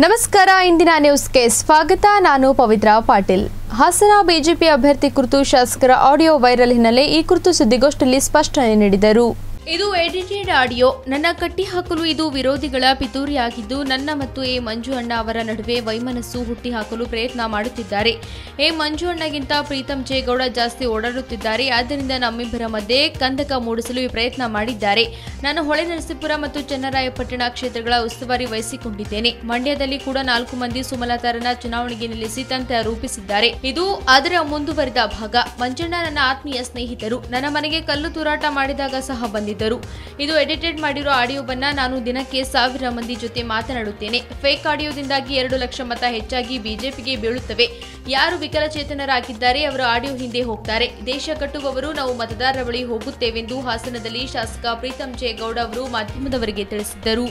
ನಮಸ್ಕಾರ ಇಂದಿನ ನ್ಯೂಸ್ಗೆ ಸ್ವಾಗತ ನಾನು ಪವಿತ್ರ ಪಾಟೀಲ್ ಹಾಸನ ಬಿಜೆಪಿ ಅಭ್ಯರ್ಥಿ ಕುರಿತು ಶಾಸಕರ ಆಡಿಯೋ ವೈರಲ್ ಹಿನ್ನೆಲೆ ಈ ಕುರಿತು ಸುದ್ದಿಗೋಷ್ಠಿಯಲ್ಲಿ ಸ್ಪಷ್ಟನೆ ನೀಡಿದರು ಇದು ಎಡಿಟೆಡ್ ಆಡಿಯೋ ನನ್ನ ಕಟ್ಟಿ ಹಾಕಲು ಇದು ವಿರೋಧಿಗಳ ಪಿತೂರಿಯಾಗಿದ್ದು ನನ್ನ ಮತ್ತು ಎ ಮಂಜು ಅಣ್ಣ ಅವರ ನಡುವೆ ವೈಮನಸ್ಸು ಹುಟ್ಟಿ ಹಾಕಲು ಪ್ರಯತ್ನ ಮಾಡುತ್ತಿದ್ದಾರೆ ಎ ಮಂಜು ಅಣ್ಣಗಿಂತ ಪ್ರೀತಂ ಜೇಗೌಡ ಜಾಸ್ತಿ ಓಡಾಡುತ್ತಿದ್ದಾರೆ ಆದ್ದರಿಂದ ನಮ್ಮಿಬ್ಬರ ಮಧ್ಯೆ ಕಂದಕ ಮೂಡಿಸಲು ಈ ಪ್ರಯತ್ನ ಮಾಡಿದ್ದಾರೆ ನಾನು ಹೊಳೆ ನರಸೀಪುರ ಮತ್ತು ಚನ್ನರಾಯಪಟ್ಟಣ ಕ್ಷೇತ್ರಗಳ ಉಸ್ತುವಾರಿ ವಹಿಸಿಕೊಂಡಿದ್ದೇನೆ ಮಂಡ್ಯದಲ್ಲಿ ಕೂಡ ನಾಲ್ಕು ಮಂದಿ ಸುಮಲತಾರನ್ನ ಚುನಾವಣೆಗೆ ನಿಲ್ಲಿಸಿ ತಂತ್ರ ರೂಪಿಸಿದ್ದಾರೆ ಇದು ಅದರ ಮುಂದುವರಿದ ಭಾಗ ಮಂಜಣ್ಣ ನನ್ನ ಆತ್ಮೀಯ ಸ್ನೇಹಿತರು ನನ್ನ ಮನೆಗೆ ಕಲ್ಲು ತೂರಾಟ ಮಾಡಿದಾಗ ಸಹ ಬಂದಿದ್ದರು ಇದು ಎಡಿಟೆಡ್ ಮಾಡಿರೋ ಆಡಿಯೋವನ್ನ ನಾನು ದಿನಕ್ಕೆ ಸಾವಿರ ಮಂದಿ ಜೊತೆ ಮಾತನಾಡುತ್ತೇನೆ ಫೇಕ್ ಆಡಿಯೋದಿಂದಾಗಿ ಎರಡು ಲಕ್ಷ ಮತ ಹೆಚ್ಚಾಗಿ ಬಿಜೆಪಿಗೆ ಬೀಳುತ್ತವೆ ಯಾರು ವಿಕಲಚೇತನರಾಗಿದ್ದಾರೆ ಅವರು ಆಡಿಯೋ ಹಿಂದೆ ಹೋಗ್ತಾರೆ ದೇಶ ಕಟ್ಟುವವರು ನಾವು ಮತದಾರರ ಬಳಿ ಹೋಗುತ್ತೇವೆಂದು ಹಾಸನದಲ್ಲಿ ಶಾಸಕ ಪ್ರೀತಂ ಜೇಗೌಡ ಅವರು ಮಾಧ್ಯಮದವರಿಗೆ ತಿಳಿಸಿದ್ದರು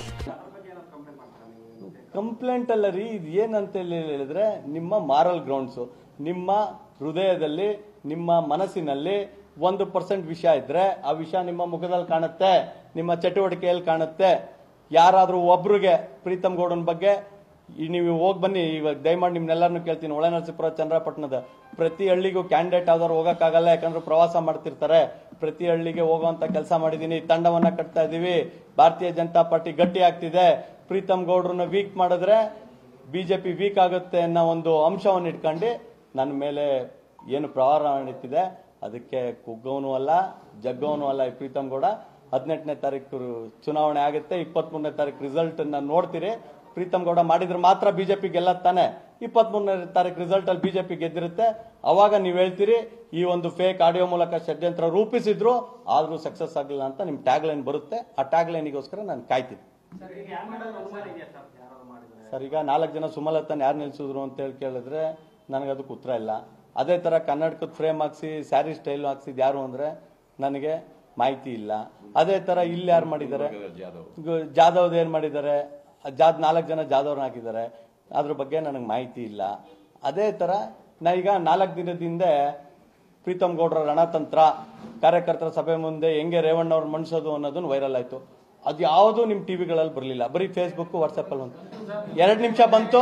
ಕಂಪ್ಲೇಂಟ್ ಅಲ್ಲ ರೀ ಇದು ಏನಂತ ಹೇಳಿ ಹೇಳಿದ್ರೆ ನಿಮ್ಮ ಮಾರಲ್ ಗ್ರೌಂಡ್ಸ್ ನಿಮ್ಮ ಹೃದಯದಲ್ಲಿ ನಿಮ್ಮ ಮನಸ್ಸಿನಲ್ಲಿ ಒಂದು ಪರ್ಸೆಂಟ್ ವಿಷಯ ಇದ್ರೆ ಆ ವಿಷಯ ನಿಮ್ಮ ಮುಖದಲ್ಲಿ ಕಾಣುತ್ತೆ ನಿಮ್ಮ ಚಟುವಟಿಕೆಯಲ್ಲಿ ಕಾಣುತ್ತೆ ಯಾರಾದ್ರೂ ಒಬ್ರಿಗೆ ಪ್ರೀತಮ್ ಗೌಡನ್ ಬಗ್ಗೆ ಈ ನೀವು ಹೋಗಿ ಬನ್ನಿ ಇವಾಗ ದಯಮಾಡಿ ನಿಮ್ನೆಲ್ಲರನ್ನು ಕೇಳ್ತೀನಿ ಒಳ ನರಸೀಪುರ ಚಂದ್ರಪಟ್ಟಣದ ಪ್ರತಿ ಹಳ್ಳಿಗೂ ಕ್ಯಾಂಡಿಡೇಟ್ ಯಾವ್ದಾದ್ರು ಹೋಗಕ್ಕಾಗಲ್ಲ ಯಾಕಂದ್ರೆ ಪ್ರವಾಸ ಮಾಡ್ತಿರ್ತಾರೆ ಪ್ರತಿ ಹಳ್ಳಿಗೆ ಹೋಗುವಂತ ಕೆಲಸ ಮಾಡಿದೀನಿ ತಂಡವನ್ನ ಕಟ್ತಾ ಇದೀವಿ ಭಾರತೀಯ ಜನತಾ ಪಾರ್ಟಿ ಗಟ್ಟಿ ಆಗ್ತಿದೆ ಪ್ರೀತಮ್ ಗೌಡ್ರನ್ನ ವೀಕ್ ಮಾಡಿದ್ರೆ ಬಿಜೆಪಿ ವೀಕ್ ಆಗುತ್ತೆ ಅನ್ನೋ ಒಂದು ಅಂಶವನ್ನು ಇಟ್ಕೊಂಡು ನನ್ನ ಮೇಲೆ ಏನು ಪ್ರಹಾರ ನಡೀತಿದೆ ಅದಕ್ಕೆ ಕುಗ್ಗವನು ಅಲ್ಲ ಜಗ್ಗವನು ಅಲ್ಲ ಈ ಪ್ರೀತಮ್ ಗೌಡ ಹದಿನೆಂಟನೇ ತಾರೀಕು ಚುನಾವಣೆ ಆಗುತ್ತೆ ಇಪ್ಪತ್ಮೂರನೇ ತಾರೀಕು ರಿಸಲ್ಟ್ ನೋಡ್ತೀರಿ ಪ್ರೀತಮ್ ಗೌಡ ಮಾಡಿದ್ರೆ ಮಾತ್ರ ಬಿಜೆಪಿ ಗೆಲ್ಲತ್ತಾನೆ ಇಪ್ಪತ್ಮೂರನೇ ತಾರೀಕು ರಿಸಲ್ಟ್ ಅಲ್ಲಿ ಬಿಜೆಪಿ ಗೆದ್ದಿರುತ್ತೆ ಅವಾಗ ನೀವು ಹೇಳ್ತೀರಿ ಈ ಒಂದು ಫೇಕ್ ಆಡಿಯೋ ಮೂಲಕ ಷಡ್ಯಂತ್ರ ರೂಪಿಸಿದ್ರು ಆದ್ರೂ ಸಕ್ಸಸ್ ಆಗಿಲ್ಲ ಅಂತ ನಿಮ್ ಟ್ಯಾಗ್ ಲೈನ್ ಬರುತ್ತೆ ಆ ಟ್ಯಾಗ್ ಲೈನಿಗೋಸ್ಕರ ನಾನು ಕಾಯ್ತೀನಿ ಸರ್ ಈಗ ನಾಲ್ಕು ಜನ ಸುಮಲತನ್ ಯಾರು ನಿಲ್ಸಿದ್ರು ಅಂತ ಹೇಳಿ ಕೇಳಿದ್ರೆ ನನಗೆ ಅದಕ್ಕೆ ಉತ್ತರ ಇಲ್ಲ ಅದೇ ತರ ಕನ್ನಡಕದ ಫ್ರೇಮ್ ಹಾಕ್ಸಿ ಸ್ಯಾರಿ ಸ್ಟೈಲ್ ಹಾಕ್ಸಿದ್ ಯಾರು ಅಂದ್ರೆ ನನಗೆ ಮಾಹಿತಿ ಇಲ್ಲ ಅದೇ ತರ ಇಲ್ಲಿ ಯಾರು ಮಾಡಿದ್ದಾರೆ ಗ- ಜಾಧವ್ದು ಏನ್ ಮಾಡಿದ್ದಾರೆ ಜಾದ್ ನಾಲ್ಕು ಜನ ಜಾಧವ್ರನ್ನ ಹಾಕಿದ್ದಾರೆ ಅದ್ರ ಬಗ್ಗೆ ನನಗೆ ಮಾಹಿತಿ ಇಲ್ಲ ಅದೇ ತರ ನಾ ಈಗ ನಾಲ್ಕು ದಿನದ ಹಿಂದೆ ಪ್ರೀತಮ್ ಗೌಡ್ರ ರಣತಂತ್ರ ಕಾರ್ಯಕರ್ತರ ಸಭೆ ಮುಂದೆ ಹೆಂಗೆ ರೇವಣ್ಣ ಅವ್ರು ಮಣಿಸೋದು ಅನ್ನೋದನ್ನ ವೈರಲ್ ಆಯ್ತು ಅದು ಯಾವುದು ನಿಮ್ ಟಿವಿಗಳಲ್ಲಿ ಬರಲಿಲ್ಲ ಬರೀ ಫೇಸ್ಬುಕ್ ವಾಟ್ಸಪ್ ಅಲ್ಲಿ ಒಂದು ಎರಡು ನಿಮಿಷ ಬಂತು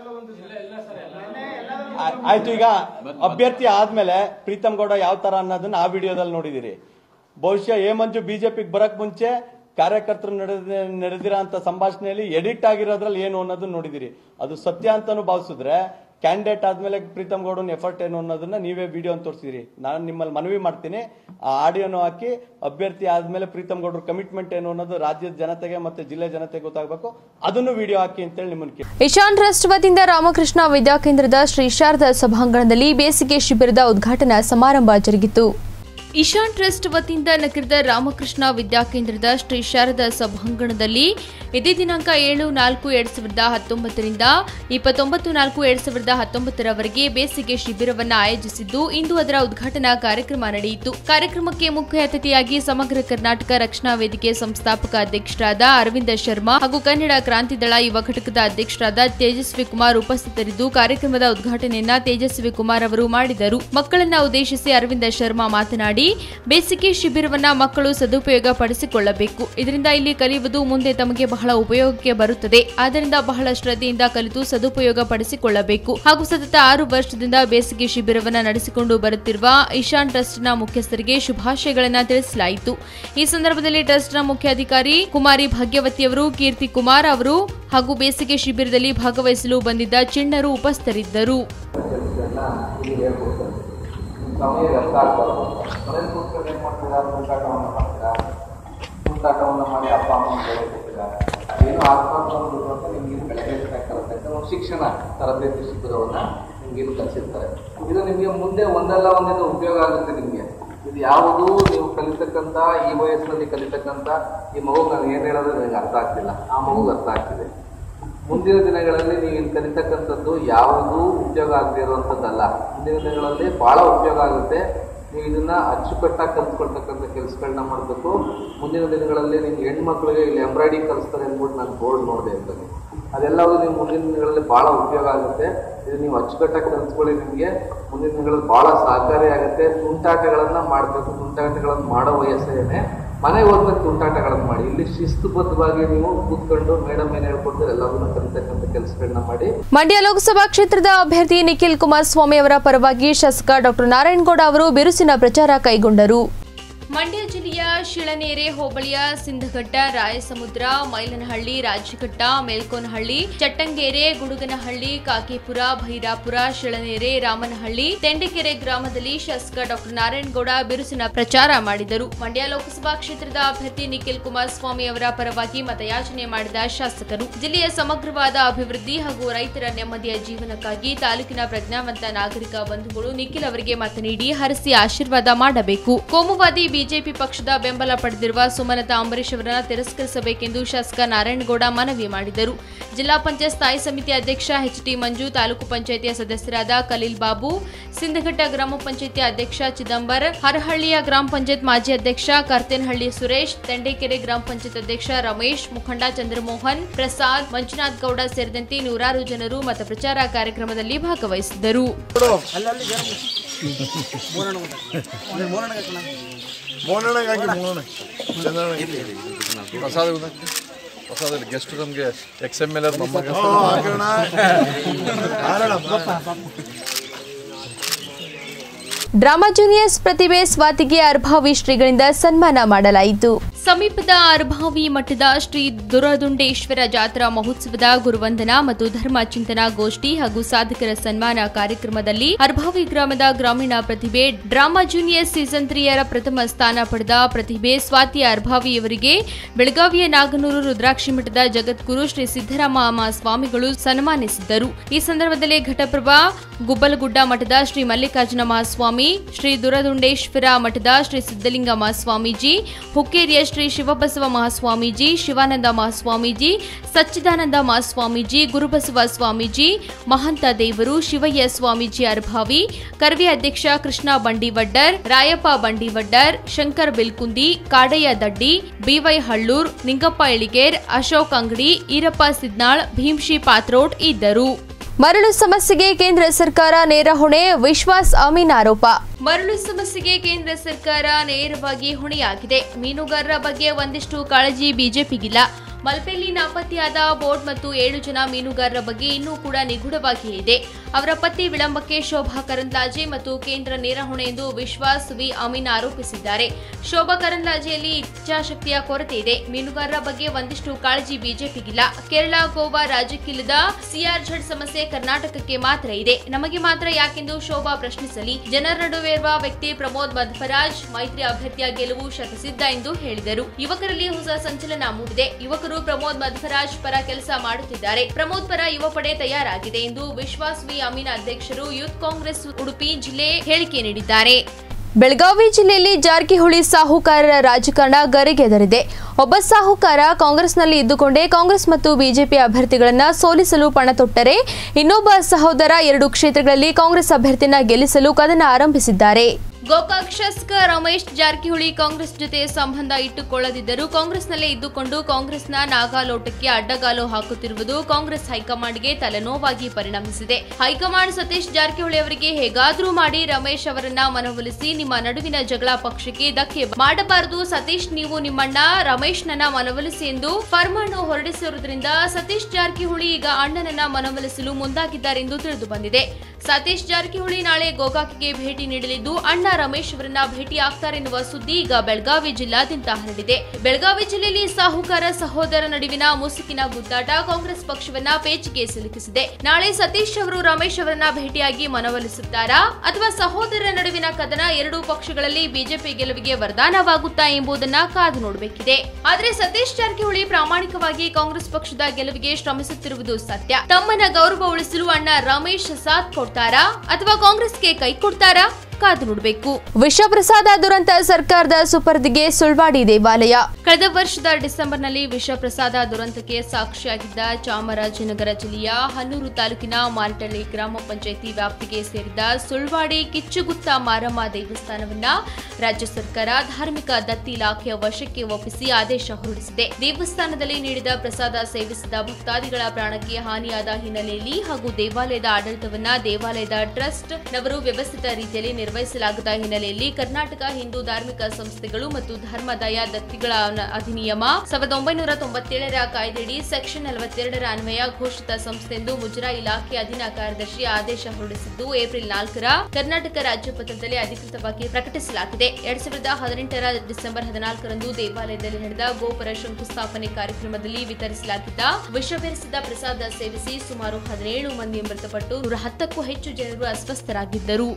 ಆ- ಆಯ್ತು ಈಗ ಅಭ್ಯರ್ಥಿ ಆದ್ಮೇಲೆ ಪ್ರೀತಮ್ ಗೌಡ ಯಾವ ತರ ಅನ್ನೋದನ್ನ ಆ ವಿಡಿಯೋದಲ್ಲಿ ನೋಡಿದಿರಿ ಬಹುಶಃ ಎ ಮಂಜು ಬಿಜೆಪಿಗೆ ಬರಕ್ ಮುಂಚೆ ಕಾರ್ಯಕರ್ತರು ನಡೆದ ನಡೆದಿರೋ ಅಂತ ಸಂಭಾಷಣೆಯಲ್ಲಿ ಎಡಿಟ್ ಆಗಿರೋದ್ರಲ್ಲಿ ಏನು ಅನ್ನೋದನ್ನ ನೋಡಿದಿರಿ ಅದು ಸತ್ಯ ಅಂತಾನು ಭಾವಿಸಿದ್ರೆ ಕ್ಯಾಂಡಿಡೇಟ್ ಆದ್ಮೇಲೆ ಪ್ರೀತಮ್ ಗೌಡನ್ ಎಫರ್ಟ್ ಏನು ಅನ್ನೋದನ್ನ ನೀವೇ ವಿಡಿಯೋ ಅಂತ ತೋರಿಸಿದಿರಿ ನಾನು ನಿಮ್ಮಲ್ಲಿ ಮನವಿ ಮಾಡ್ತೀನಿ ಆ ಆಡಿಯೋನು ಹಾಕಿ ಅಭ್ಯರ್ಥಿ ಆದ್ಮೇಲೆ ಪ್ರೀತಮ್ ಗೌಡ್ರ ಕಮಿಟ್ಮೆಂಟ್ ಏನು ಅನ್ನೋದು ರಾಜ್ಯದ ಜನತೆಗೆ ಮತ್ತೆ ಜಿಲ್ಲೆ ಜನತೆಗೆ ಗೊತ್ತಾಗಬೇಕು ಅದನ್ನು ವಿಡಿಯೋ ಹಾಕಿ ಅಂತೇಳಿ ನಿಮ್ಮನ್ನ ಕೇಳಿ ಇಶಾನ್ ಟ್ರಸ್ಟ್ ವತಿಯಿಂದ ರಾಮಕೃಷ್ಣ ವಿದ್ಯಾಕೇಂದ್ರದ ಶ್ರೀ ಶಾರದಾ ಸಭಾಂಗಣದಲ್ಲಿ ಬೇಸಿಗೆ ಶಿಬಿರದ ಉದ್ಘಾಟನಾ ಸಮಾರಂಭ ಜರುಗಿತು ಇಶಾನ್ ಟ್ರಸ್ಟ್ ವತಿಯಿಂದ ನಗರದ ರಾಮಕೃಷ್ಣ ವಿದ್ಯಾಕೇಂದ್ರದ ಶ್ರೀ ಶಾರದಾ ಸಭಾಂಗಣದಲ್ಲಿ ಇದೇ ದಿನಾಂಕ ಏಳು ನಾಲ್ಕು ಎರಡ್ ಸಾವಿರದ ಹತ್ತೊಂಬತ್ತರಿಂದ ಇಪ್ಪತ್ತೊಂಬತ್ತು ನಾಲ್ಕು ಎರಡ್ ಸಾವಿರದ ಹತ್ತೊಂಬತ್ತರವರೆಗೆ ಬೇಸಿಗೆ ಶಿಬಿರವನ್ನು ಆಯೋಜಿಸಿದ್ದು ಇಂದು ಅದರ ಉದ್ಘಾಟನಾ ಕಾರ್ಯಕ್ರಮ ನಡೆಯಿತು ಕಾರ್ಯಕ್ರಮಕ್ಕೆ ಮುಖ್ಯ ಅತಿಥಿಯಾಗಿ ಸಮಗ್ರ ಕರ್ನಾಟಕ ರಕ್ಷಣಾ ವೇದಿಕೆ ಸಂಸ್ಥಾಪಕ ಅಧ್ಯಕ್ಷರಾದ ಅರವಿಂದ ಶರ್ಮಾ ಹಾಗೂ ಕನ್ನಡ ಕ್ರಾಂತಿದಳ ಯುವ ಘಟಕದ ಅಧ್ಯಕ್ಷರಾದ ತೇಜಸ್ವಿ ಕುಮಾರ್ ಉಪಸ್ಥಿತರಿದ್ದು ಕಾರ್ಯಕ್ರಮದ ಉದ್ಘಾಟನೆಯನ್ನ ತೇಜಸ್ವಿ ಕುಮಾರ್ ಅವರು ಮಾಡಿದರು ಮಕ್ಕಳನ್ನ ಉದ್ದೇಶಿಸಿ ಅರವಿಂದ ಶರ್ಮಾ ಮಾತನಾಡಿ ಬೇಸಿಗೆ ಶಿಬಿರವನ್ನ ಮಕ್ಕಳು ಸದುಪಯೋಗ ಪಡಿಸಿಕೊಳ್ಳಬೇಕು ಇದರಿಂದ ಇಲ್ಲಿ ಕಲಿಯುವುದು ಮುಂದೆ ತಮಗೆ ಬಹಳ ಉಪಯೋಗಕ್ಕೆ ಬರುತ್ತದೆ ಆದ್ದರಿಂದ ಬಹಳ ಶ್ರದ್ಧೆಯಿಂದ ಕಲಿತು ಸದುಪಯೋಗ ಪಡಿಸಿಕೊಳ್ಳಬೇಕು ಹಾಗೂ ಸತತ ಆರು ವರ್ಷದಿಂದ ಬೇಸಿಗೆ ಶಿಬಿರವನ್ನ ನಡೆಸಿಕೊಂಡು ಬರುತ್ತಿರುವ ಇಶಾನ್ ಟ್ರಸ್ಟ್ನ ಮುಖ್ಯಸ್ಥರಿಗೆ ಶುಭಾಶಯಗಳನ್ನು ತಿಳಿಸಲಾಯಿತು ಈ ಸಂದರ್ಭದಲ್ಲಿ ಟ್ರಸ್ಟ್ನ ಮುಖ್ಯಾಧಿಕಾರಿ ಕುಮಾರಿ ಭಾಗ್ಯವತಿಯವರು ಕೀರ್ತಿ ಕುಮಾರ್ ಅವರು ಹಾಗೂ ಬೇಸಿಗೆ ಶಿಬಿರದಲ್ಲಿ ಭಾಗವಹಿಸಲು ಬಂದಿದ್ದ ಚಿಣ್ಣರು ಉಪಸ್ಥಿತರಿದ್ದರು ಕೆಲಸಗಳನ್ನ ಇಲ್ಲಿ ಹೇಳ್ಕೊಡ್ತಾರೆ ಸಮಯ ವ್ಯರ್ಥ ಆಗ್ಬಾರ್ದು ಮನೇಲಿ ಕೂತ್ಕೊಂಡು ಏನು ಮಾಡ್ತೀರಾ ತುಂಟಾಟವನ್ನು ಮಾಡ್ತೀರಾ ತುಂಟಾಟವನ್ನು ಮಾಡಿ ಅಪ್ಪ ಅಮ್ಮ ಹೇಳ್ಕೊಡ್ತೀರಾ ಏನು ಆಗ್ಬಾರ್ದು ಅಂದ್ಬಿಟ್ಟು ಅಂತ ನಿಮ್ಗೆ ಇಲ್ಲಿ ಬೆಳಗ್ಗೆ ಒಂದು ಶಿಕ್ಷಣ ತರಬೇತಿ ಶಿಬಿರವನ್ನು ನಿಮ್ಗೆ ಇಲ್ಲಿ ಕಲಿಸಿರ್ತಾರೆ ಇದು ನಿಮಗೆ ಮುಂದೆ ಒಂದಲ್ಲ ಒಂದಿನ ಉಪಯೋಗ ಆಗುತ್ತೆ ನಿಮಗೆ ಇದು ಯಾವುದು ನೀವು ಕಲಿತಕ್ಕಂಥ ಈ ವಯಸ್ಸಿನಲ್ಲಿ ಕಲಿತಕ್ಕಂಥ ಈ ಮಗು ನಾನು ಏನು ಹೇಳೋದು ನನಗೆ ಅರ್ಥ ಆಗ್ತಿಲ್ಲ ಆ ಮಗುಗೆ ಅರ್ಥ ಆಗ್ತಿದೆ ಮುಂದಿನ ದಿನಗಳಲ್ಲಿ ನೀವು ಇಲ್ಲಿ ಕಲಿತಕ್ಕಂಥದ್ದು ಯಾವುದೂ ಉಪಯೋಗ ಆಗದೆ ಇರುವಂಥದ್ದಲ್ಲ ಮುಂದಿನ ದಿನಗಳಲ್ಲಿ ಬಹಳ ಉಪಯೋಗ ಆಗುತ್ತೆ ನೀವು ಇದನ್ನ ಅಚ್ಚುಕಟ್ಟಾಗಿ ಕಲ್ತ್ಕೊಳ್ತಕ್ಕಂಥ ಕೆಲಸಗಳನ್ನ ಮಾಡಬೇಕು ಮುಂದಿನ ದಿನಗಳಲ್ಲಿ ನಿಮ್ಮ ಹೆಣ್ಮಕ್ಳಿಗೆ ಇಲ್ಲಿ ಎಂಬ್ರಾಯ್ಡಿಂಗ್ ಕಲಿಸ್ತಾರೆ ಅಂದ್ಬಿಟ್ಟು ನಾನು ಬೋರ್ಡ್ ನೋಡಿದೆ ಅಂತಂದು ಅದೆಲ್ಲವೂ ನೀವು ಮುಂದಿನ ದಿನಗಳಲ್ಲಿ ಬಹಳ ಉಪಯೋಗ ಆಗುತ್ತೆ ಇದು ನೀವು ಅಚ್ಚುಕಟ್ಟಾಗಿ ಕಲಿಸ್ಕೊಳ್ಳಿ ನಿಮಗೆ ಮುಂದಿನ ದಿನಗಳಲ್ಲಿ ಬಹಳ ಸಹಕಾರಿ ಆಗುತ್ತೆ ತುಂಟಾಟಗಳನ್ನ ಮಾಡಬೇಕು ತುಂಟಾಟಗಳನ್ನು ಮಾಡೋ ವಯಸ್ಸೇನೆ ಮನೆಗೆ ಹೋದ್ಮೇಲೆ ತುಂಟಾಟಗಳನ್ನು ಮಾಡಿ ಇಲ್ಲಿ ಶಿಸ್ತುಬದ್ಧವಾಗಿ ನೀವು ಕೂತ್ಕೊಂಡು ಮೇಡಮ್ ಏನ್ ಹೇಳ್ಕೊಡ್ತಾರೆ ಎಲ್ಲವನ್ನೂ ಕಲಿತಕ್ಕಂಥ ಕೆಲಸಗಳನ್ನ ಮಾಡಿ ಮಂಡ್ಯ ಲೋಕಸಭಾ ಕ್ಷೇತ್ರದ ಅಭ್ಯರ್ಥಿ ನಿಖಿಲ್ ಕುಮಾರಸ್ವಾಮಿ ಅವರ ಪರವಾಗಿ ಶಾಸಕ ಡಾಕ್ಟರ್ ನಾರಾಯಣಗೌಡ ಅವರು ಬಿರುಸಿನ ಪ್ರಚಾರ ಕೈಗೊಂಡರು ಮಂಡ್ಯ ಜಿಲ್ಲೆಯ ಶಿಳನೇರೆ ಹೋಬಳಿಯ ಸಿಂಧಘಟ್ಟ ರಾಯಸಮುದ್ರ ಮೈಲನಹಳ್ಳಿ ರಾಜಘಟ್ಟ ಮೇಲ್ಕೋನಹಳ್ಳಿ ಚಟ್ಟಂಗೇರೆ ಗುಡುಗನಹಳ್ಳಿ ಕಾಕೇಪುರ ಭೈರಾಪುರ ಶಿಳನೇರೆ ರಾಮನಹಳ್ಳಿ ತೆಂಡಿಕೆರೆ ಗ್ರಾಮದಲ್ಲಿ ಶಾಸಕ ಡಾಕ್ಟರ್ ನಾರಾಯಣಗೌಡ ಬಿರುಸಿನ ಪ್ರಚಾರ ಮಾಡಿದರು ಮಂಡ್ಯ ಲೋಕಸಭಾ ಕ್ಷೇತ್ರದ ಅಭ್ಯರ್ಥಿ ನಿಖಿಲ್ ಕುಮಾರಸ್ವಾಮಿ ಅವರ ಪರವಾಗಿ ಮತಯಾಚನೆ ಮಾಡಿದ ಶಾಸಕರು ಜಿಲ್ಲೆಯ ಸಮಗ್ರವಾದ ಅಭಿವೃದ್ಧಿ ಹಾಗೂ ರೈತರ ನೆಮ್ಮದಿಯ ಜೀವನಕ್ಕಾಗಿ ತಾಲೂಕಿನ ಪ್ರಜ್ಞಾವಂತ ನಾಗರಿಕ ಬಂಧುಗಳು ನಿಖಿಲ್ ಅವರಿಗೆ ಮತ ನೀಡಿ ಹರಸಿ ಆಶೀರ್ವಾದ ಮಾಡಬೇಕು ಕೋಮುವಾದಿ ಬಿಜೆಪಿ ಪಕ್ಷದ ಬೆಂಬಲ ಪಡೆದಿರುವ ಸುಮಲತಾ ಅಂಬರೀಶ್ ಅವರನ್ನ ತಿರಸ್ಕರಿಸಬೇಕೆಂದು ಶಾಸಕ ನಾರಾಯಣಗೌಡ ಮನವಿ ಮಾಡಿದರು ಜಿಲ್ಲಾ ಪಂಚಾಯತ್ ಸ್ಥಾಯಿ ಸಮಿತಿ ಅಧ್ಯಕ್ಷ ಎಚ್ಟಿ ಮಂಜು ತಾಲೂಕು ಪಂಚಾಯಿತಿಯ ಸದಸ್ಯರಾದ ಖಲೀಲ್ ಬಾಬು ಸಿಂಧಘಟ್ಟ ಗ್ರಾಮ ಪಂಚಾಯಿತಿ ಅಧ್ಯಕ್ಷ ಚಿದಂಬರ್ ಹರಹಳ್ಳಿಯ ಗ್ರಾಮ ಪಂಚಾಯತ್ ಮಾಜಿ ಅಧ್ಯಕ್ಷ ಕರ್ತೇನಹಳ್ಳಿ ಸುರೇಶ್ ತಂಡೇಕೆರೆ ಗ್ರಾಮ ಪಂಚಾಯತ್ ಅಧ್ಯಕ್ಷ ರಮೇಶ್ ಮುಖಂಡ ಚಂದ್ರಮೋಹನ್ ಪ್ರಸಾದ್ ಮಂಜುನಾಥ್ ಗೌಡ ಸೇರಿದಂತೆ ನೂರಾರು ಜನರು ಮತ ಪ್ರಚಾರ ಕಾರ್ಯಕ್ರಮದಲ್ಲಿ ಭಾಗವಹಿಸಿದ್ದರು ಮೋನಣ್ಣಗಾಗಿ ಮೋನಣ್ಣ ಚಂದ್ರಣ್ಣ ಪ್ರಸಾದ ಪ್ರಸಾದ ಗೆಸ್ಟ್ ನಮಗೆ ಎಕ್ಸ್ ಎಮ್ ಎಲ್ ಮೊಮ್ಮಗ ಡ್ರಾಮಾ ಜೂನಿಯರ್ಸ್ ಪ್ರತಿಭೆ ಸ್ವಾತಿಗೆ ಅರ್ಭಾವಿ ಶ್ರೀಗಳಿಂದ ಸನ್ಮಾನ ಮಾಡಲಾಯಿತು ಸಮೀಪದ ಅರ್ಭಾವಿ ಮಠದ ಶ್ರೀ ದುರದುಂಡೇಶ್ವರ ಜಾತ್ರಾ ಮಹೋತ್ಸವದ ಗುರುವಂದನಾ ಮತ್ತು ಧರ್ಮ ಚಿಂತನಾ ಗೋಷ್ಠಿ ಹಾಗೂ ಸಾಧಕರ ಸನ್ಮಾನ ಕಾರ್ಯಕ್ರಮದಲ್ಲಿ ಅರ್ಭಾವಿ ಗ್ರಾಮದ ಗ್ರಾಮೀಣ ಪ್ರತಿಭೆ ಡ್ರಾಮಾ ಜೂನಿಯರ್ ಸೀಸನ್ ತ್ರೀಯರ ಪ್ರಥಮ ಸ್ಥಾನ ಪಡೆದ ಪ್ರತಿಭೆ ಸ್ವಾತಿ ಅರ್ಭಾವಿಯವರಿಗೆ ಬೆಳಗಾವಿಯ ನಾಗನೂರು ರುದ್ರಾಕ್ಷಿ ಮಠದ ಜಗದ್ಗುರು ಶ್ರೀ ಸಿದ್ದರಾಮ ಸ್ವಾಮಿಗಳು ಸನ್ಮಾನಿಸಿದ್ದರು ಈ ಸಂದರ್ಭದಲ್ಲಿ ಘಟಪ್ರಭಾ ಗುಬ್ಬಲಗುಡ್ಡ ಮಠದ ಶ್ರೀ ಮಲ್ಲಿಕಾರ್ಜುನ ಮಹಾಸ್ವಾಮಿ ಶ್ರೀ ದುರದುಂಡೇಶ್ವರ ಮಠದ ಶ್ರೀ ಸಿದ್ದಲಿಂಗ ಮಹಾಸ್ವಾಮೀಜಿ ಹುಕ್ಕೇರಿಯ ಶ್ರೀ ಶಿವಬಸವ ಮಹಾಸ್ವಾಮೀಜಿ ಶಿವಾನಂದ ಮಹಾಸ್ವಾಮೀಜಿ ಸಚ್ಚಿದಾನಂದ ಮಹಾಸ್ವಾಮೀಜಿ ಗುರುಬಸವ ಸ್ವಾಮೀಜಿ ಮಹಂತ ದೇವರು ಶಿವಯ್ಯ ಸ್ವಾಮೀಜಿ ಅರ್ಭಾವಿ ಕರ್ವಿ ಅಧ್ಯಕ್ಷ ಕೃಷ್ಣ ಬಂಡಿವಡ್ಡರ್ ರಾಯಪ್ಪ ಬಂಡಿವಡ್ಡರ್ ಶಂಕರ್ ಬಿಲ್ಕುಂದಿ ಕಾಡಯ್ಯ ದಡ್ಡಿ ಬಿವೈ ಹಳ್ಳೂರ್ ನಿಂಗಪ್ಪ ಎಳಿಗೇರ್ ಅಶೋಕ್ ಅಂಗಡಿ ಈರಪ್ಪ ಸಿದ್ನಾಳ್ ಭೀಮ್ಶಿ ಪಾತ್ರೋಟ್ ಇದ್ದರು ಮರಳು ಸಮಸ್ಯೆಗೆ ಕೇಂದ್ರ ಸರ್ಕಾರ ನೇರ ಹೊಣೆ ವಿಶ್ವಾಸ್ ಅಮೀನ್ ಆರೋಪ ಮರಳು ಸಮಸ್ಯೆಗೆ ಕೇಂದ್ರ ಸರ್ಕಾರ ನೇರವಾಗಿ ಹೊಣೆಯಾಗಿದೆ ಮೀನುಗಾರರ ಬಗ್ಗೆ ಒಂದಿಷ್ಟು ಕಾಳಜಿ ಬಿಜೆಪಿಗಿಲ್ಲ ಮಲ್ಪೆಯಲ್ಲಿ ನಾಪತ್ತೆಯಾದ ಬೋಟ್ ಮತ್ತು ಏಳು ಜನ ಮೀನುಗಾರರ ಬಗ್ಗೆ ಇನ್ನೂ ಕೂಡ ನಿಗೂಢವಾಗಿಯೇ ಇದೆ ಅವರ ಪತ್ತಿ ವಿಳಂಬಕ್ಕೆ ಶೋಭಾ ಕರಂದ್ಲಾಜೆ ಮತ್ತು ಕೇಂದ್ರ ನೇರ ಹೊಣೆ ಎಂದು ವಿಶ್ವಾಸ್ ವಿ ಅಮೀನ್ ಆರೋಪಿಸಿದ್ದಾರೆ ಶೋಭಾ ಕರಂದ್ಲಾಜೆಯಲ್ಲಿ ಇಚ್ಛಾಶಕ್ತಿಯ ಕೊರತೆ ಇದೆ ಮೀನುಗಾರರ ಬಗ್ಗೆ ಒಂದಿಷ್ಟು ಕಾಳಜಿ ಬಿಜೆಪಿಗಿಲ್ಲ ಕೇರಳ ಗೋವಾ ರಾಜ್ಯಕ್ಕಿಲ್ಲದ ಸಿಆರ್ಝಡ್ ಸಮಸ್ಯೆ ಕರ್ನಾಟಕಕ್ಕೆ ಮಾತ್ರ ಇದೆ ನಮಗೆ ಮಾತ್ರ ಯಾಕೆಂದು ಶೋಭಾ ಪ್ರಶ್ನಿಸಲಿ ಜನರ ನಡುವೆ ಇರುವ ವ್ಯಕ್ತಿ ಪ್ರಮೋದ್ ಮಧ್ವರಾಜ್ ಮೈತ್ರಿ ಅಭ್ಯರ್ಥಿಯ ಗೆಲುವು ಶತಸಿದ್ಧ ಎಂದು ಹೇಳಿದರು ಯುವಕರಲ್ಲಿ ಹೊಸ ಸಂಚಲನ ಮೂಡಿದೆ ಯುವಕರು ಪ್ರಮೋದ್ ಮಧ್ವರಾಜ್ ಪರ ಕೆಲಸ ಮಾಡುತ್ತಿದ್ದಾರೆ ಪ್ರಮೋದ್ ಪರ ಯುವ ಪಡೆ ತಯಾರಾಗಿದೆ ಎಂದು ವಿಶ್ವಾಸ್ ವಿ ಅಮೀನ್ ಅಧ್ಯಕ್ಷರು ಯೂತ್ ಕಾಂಗ್ರೆಸ್ ಉಡುಪಿ ಜಿಲ್ಲೆ ಹೇಳಿಕೆ ನೀಡಿದ್ದಾರೆ ಬೆಳಗಾವಿ ಜಿಲ್ಲೆಯಲ್ಲಿ ಜಾರಕಿಹೊಳಿ ಸಾಹುಕಾರರ ರಾಜಕಾರಣ ಗರಿಗೆದರಿದೆ ಒಬ್ಬ ಸಾಹುಕಾರ ಕಾಂಗ್ರೆಸ್ನಲ್ಲಿ ಇದ್ದುಕೊಂಡೇ ಕಾಂಗ್ರೆಸ್ ಮತ್ತು ಬಿಜೆಪಿ ಅಭ್ಯರ್ಥಿಗಳನ್ನ ಸೋಲಿಸಲು ಪಣ ತೊಟ್ಟರೆ ಇನ್ನೊಬ್ಬ ಸಹೋದರ ಎರಡು ಕ್ಷೇತ್ರಗಳಲ್ಲಿ ಕಾಂಗ್ರೆಸ್ ಅಭ್ಯರ್ಥಿನ ಗೆಲ್ಲಿಸಲು ಕದನ ಆರಂಭಿಸಿದ್ದಾರೆ ಗೋಕಾಕ್ ಶಾಸಕ ರಮೇಶ್ ಜಾರಕಿಹೊಳಿ ಕಾಂಗ್ರೆಸ್ ಜೊತೆ ಸಂಬಂಧ ಇಟ್ಟುಕೊಳ್ಳದಿದ್ದರೂ ಕಾಂಗ್ರೆಸ್ನಲ್ಲೇ ಇದ್ದುಕೊಂಡು ಕಾಂಗ್ರೆಸ್ನ ನಾಗಾಲೋಟಕ್ಕೆ ಅಡ್ಡಗಾಲು ಹಾಕುತ್ತಿರುವುದು ಕಾಂಗ್ರೆಸ್ ಹೈಕಮಾಂಡ್ಗೆ ತಲೆನೋವಾಗಿ ಪರಿಣಮಿಸಿದೆ ಹೈಕಮಾಂಡ್ ಸತೀಶ್ ಜಾರಕಿಹೊಳಿ ಅವರಿಗೆ ಹೇಗಾದ್ರೂ ಮಾಡಿ ರಮೇಶ್ ಅವರನ್ನ ಮನವೊಲಿಸಿ ನಿಮ್ಮ ನಡುವಿನ ಜಗಳ ಪಕ್ಷಕ್ಕೆ ಧಕ್ಕೆ ಮಾಡಬಾರದು ಸತೀಶ್ ನೀವು ನಿಮ್ಮಣ್ಣ ರಮೇಶ್ನನ್ನ ಮನವೊಲಿಸಿ ಎಂದು ಫರ್ಮಾನು ಹೊರಡಿಸಿರುವುದರಿಂದ ಸತೀಶ್ ಜಾರಕಿಹೊಳಿ ಈಗ ಅಣ್ಣನನ್ನ ಮನವೊಲಿಸಲು ಮುಂದಾಗಿದ್ದಾರೆ ಎಂದು ತಿಳಿದು ಬಂದಿದೆ ಸತೀಶ್ ಜಾರಕಿಹೊಳಿ ನಾಳೆ ಗೋಕಾಕ್ಗೆ ಭೇಟಿ ನೀಡಲಿದ್ದು ಅಣ್ಣ ರಮೇಶ್ ಅವರನ್ನ ಭೇಟಿ ಆಗ್ತಾರೆನ್ನುವ ಸುದ್ದಿ ಈಗ ಬೆಳಗಾವಿ ಜಿಲ್ಲಾದ್ಯಂತ ಹರಡಿದೆ ಬೆಳಗಾವಿ ಜಿಲ್ಲೆಯಲ್ಲಿ ಸಾಹುಕಾರ ಸಹೋದರ ನಡುವಿನ ಮುಸುಕಿನ ಗುದ್ದಾಟ ಕಾಂಗ್ರೆಸ್ ಪಕ್ಷವನ್ನ ಪೇಚಿಗೆ ಸಿಲುಕಿಸಿದೆ ನಾಳೆ ಸತೀಶ್ ಅವರು ರಮೇಶ್ ಅವರನ್ನ ಭೇಟಿಯಾಗಿ ಮನವೊಲಿಸುತ್ತಾರಾ ಅಥವಾ ಸಹೋದರರ ನಡುವಿನ ಕದನ ಎರಡೂ ಪಕ್ಷಗಳಲ್ಲಿ ಬಿಜೆಪಿ ಗೆಲುವಿಗೆ ವರದಾನವಾಗುತ್ತಾ ಎಂಬುದನ್ನ ಕಾದು ನೋಡಬೇಕಿದೆ ಆದ್ರೆ ಸತೀಶ್ ಜಾರಕಿಹೊಳಿ ಪ್ರಾಮಾಣಿಕವಾಗಿ ಕಾಂಗ್ರೆಸ್ ಪಕ್ಷದ ಗೆಲುವಿಗೆ ಶ್ರಮಿಸುತ್ತಿರುವುದು ಸತ್ಯ ತಮ್ಮನ್ನ ಗೌರವ ಉಳಿಸಲು ಅಣ್ಣ ರಮೇಶ್ ಸಾಥ್ ಕೊಡ್ತಾರಾ ಅಥವಾ ಕಾಂಗ್ರೆಸ್ಗೆ ಕೈ ಕೊಡ್ತಾರಾ ಕಾದು ನೋಡಬೇಕು ವಿಷಪ್ರಸಾದ ದುರಂತ ಸರ್ಕಾರದ ಸುಪರ್ದಿಗೆ ಸುಳ್ವಾಡಿ ದೇವಾಲಯ ಕಳೆದ ವರ್ಷದ ಡಿಸೆಂಬರ್ನಲ್ಲಿ ವಿಷಪ್ರಸಾದ ದುರಂತಕ್ಕೆ ಸಾಕ್ಷಿಯಾಗಿದ್ದ ಚಾಮರಾಜನಗರ ಜಿಲ್ಲೆಯ ಹನ್ನೂರು ತಾಲೂಕಿನ ಮಾರ್ಟಳ್ಳಿ ಗ್ರಾಮ ಪಂಚಾಯಿತಿ ವ್ಯಾಪ್ತಿಗೆ ಸೇರಿದ ಸುಳ್ವಾಡಿ ಕಿಚ್ಚುಗುತ್ತ ಮಾರಮ್ಮ ದೇವಸ್ಥಾನವನ್ನ ರಾಜ್ಯ ಸರ್ಕಾರ ಧಾರ್ಮಿಕ ದತ್ತಿ ಇಲಾಖೆಯ ವಶಕ್ಕೆ ಒಪ್ಪಿಸಿ ಆದೇಶ ಹೊರಡಿಸಿದೆ ದೇವಸ್ಥಾನದಲ್ಲಿ ನೀಡಿದ ಪ್ರಸಾದ ಸೇವಿಸಿದ ಭಕ್ತಾದಿಗಳ ಪ್ರಾಣಕ್ಕೆ ಹಾನಿಯಾದ ಹಿನ್ನೆಲೆಯಲ್ಲಿ ಹಾಗೂ ದೇವಾಲಯದ ಆಡಳಿತವನ್ನ ದೇವಾಲಯದ ಟ್ರಸ್ಟ್ ನವರು ವ್ಯವಸ್ಥಿತ ರೀತಿಯಲ್ಲಿ ಕಾರ್ಯನಿರ್ವಹಿಸಲಾಗದ ಹಿನ್ನೆಲೆಯಲ್ಲಿ ಕರ್ನಾಟಕ ಹಿಂದೂ ಧಾರ್ಮಿಕ ಸಂಸ್ಥೆಗಳು ಮತ್ತು ಧರ್ಮದಾಯ ದತ್ತಿಗಳ ಅನ- ಅಧಿನಿಯಮ ಸಾವಿರದ ಒಂಬೈನೂರ ತೊಂಬತ್ತೇಳರ ಕಾಯ್ದೆಯಡಿ ಸೆಕ್ಷನ್ ನಲವತ್ತೆರಡರ ಅನ್ವಯ ಘೋಷಿತ ಸಂಸ್ಥೆಂದು ಮುಜರಾಯಿ ಇಲಾಖೆ ಅಧೀನ ಕಾರ್ಯದರ್ಶಿ ಆದೇಶ ಹೊರಡಿಸಿದ್ದು ಏಪ್ರಿಲ್ ನಾಲ್ಕರ ಕರ್ನಾಟಕ ರಾಜ್ಯಪತ್ರದಲ್ಲಿ ಅಧಿಕೃತವಾಗಿ ಪ್ರಕಟಿಸಲಾಗಿದೆ ಎರಡ್ ಸಾವಿರದ ಹದಿನೆಂಟರ ಡಿಸೆಂಬರ್ ಹದಿನಾಲ್ಕರಂದು ದೇವಾಲಯದಲ್ಲಿ ನಡೆದ ಗೋಪುರ ಶಂಕುಸ್ಥಾಪನೆ ಕಾರ್ಯಕ್ರಮದಲ್ಲಿ ವಿತರಿಸಲಾಗಿದ್ದ ವಿಷಬೆರೆಸಿದ ಪ್ರಸಾದ ಸೇವಿಸಿ ಸುಮಾರು ಹದಿನೇಳು ಮಂದಿ ಮೃತಪಟ್ಟು ನೂರ ಹತ್ತಕ್ಕೂ ಹೆಚ್ಚು ಜನರು ಅಸ್ವಸ್ಥರಾಗಿದ್ದರು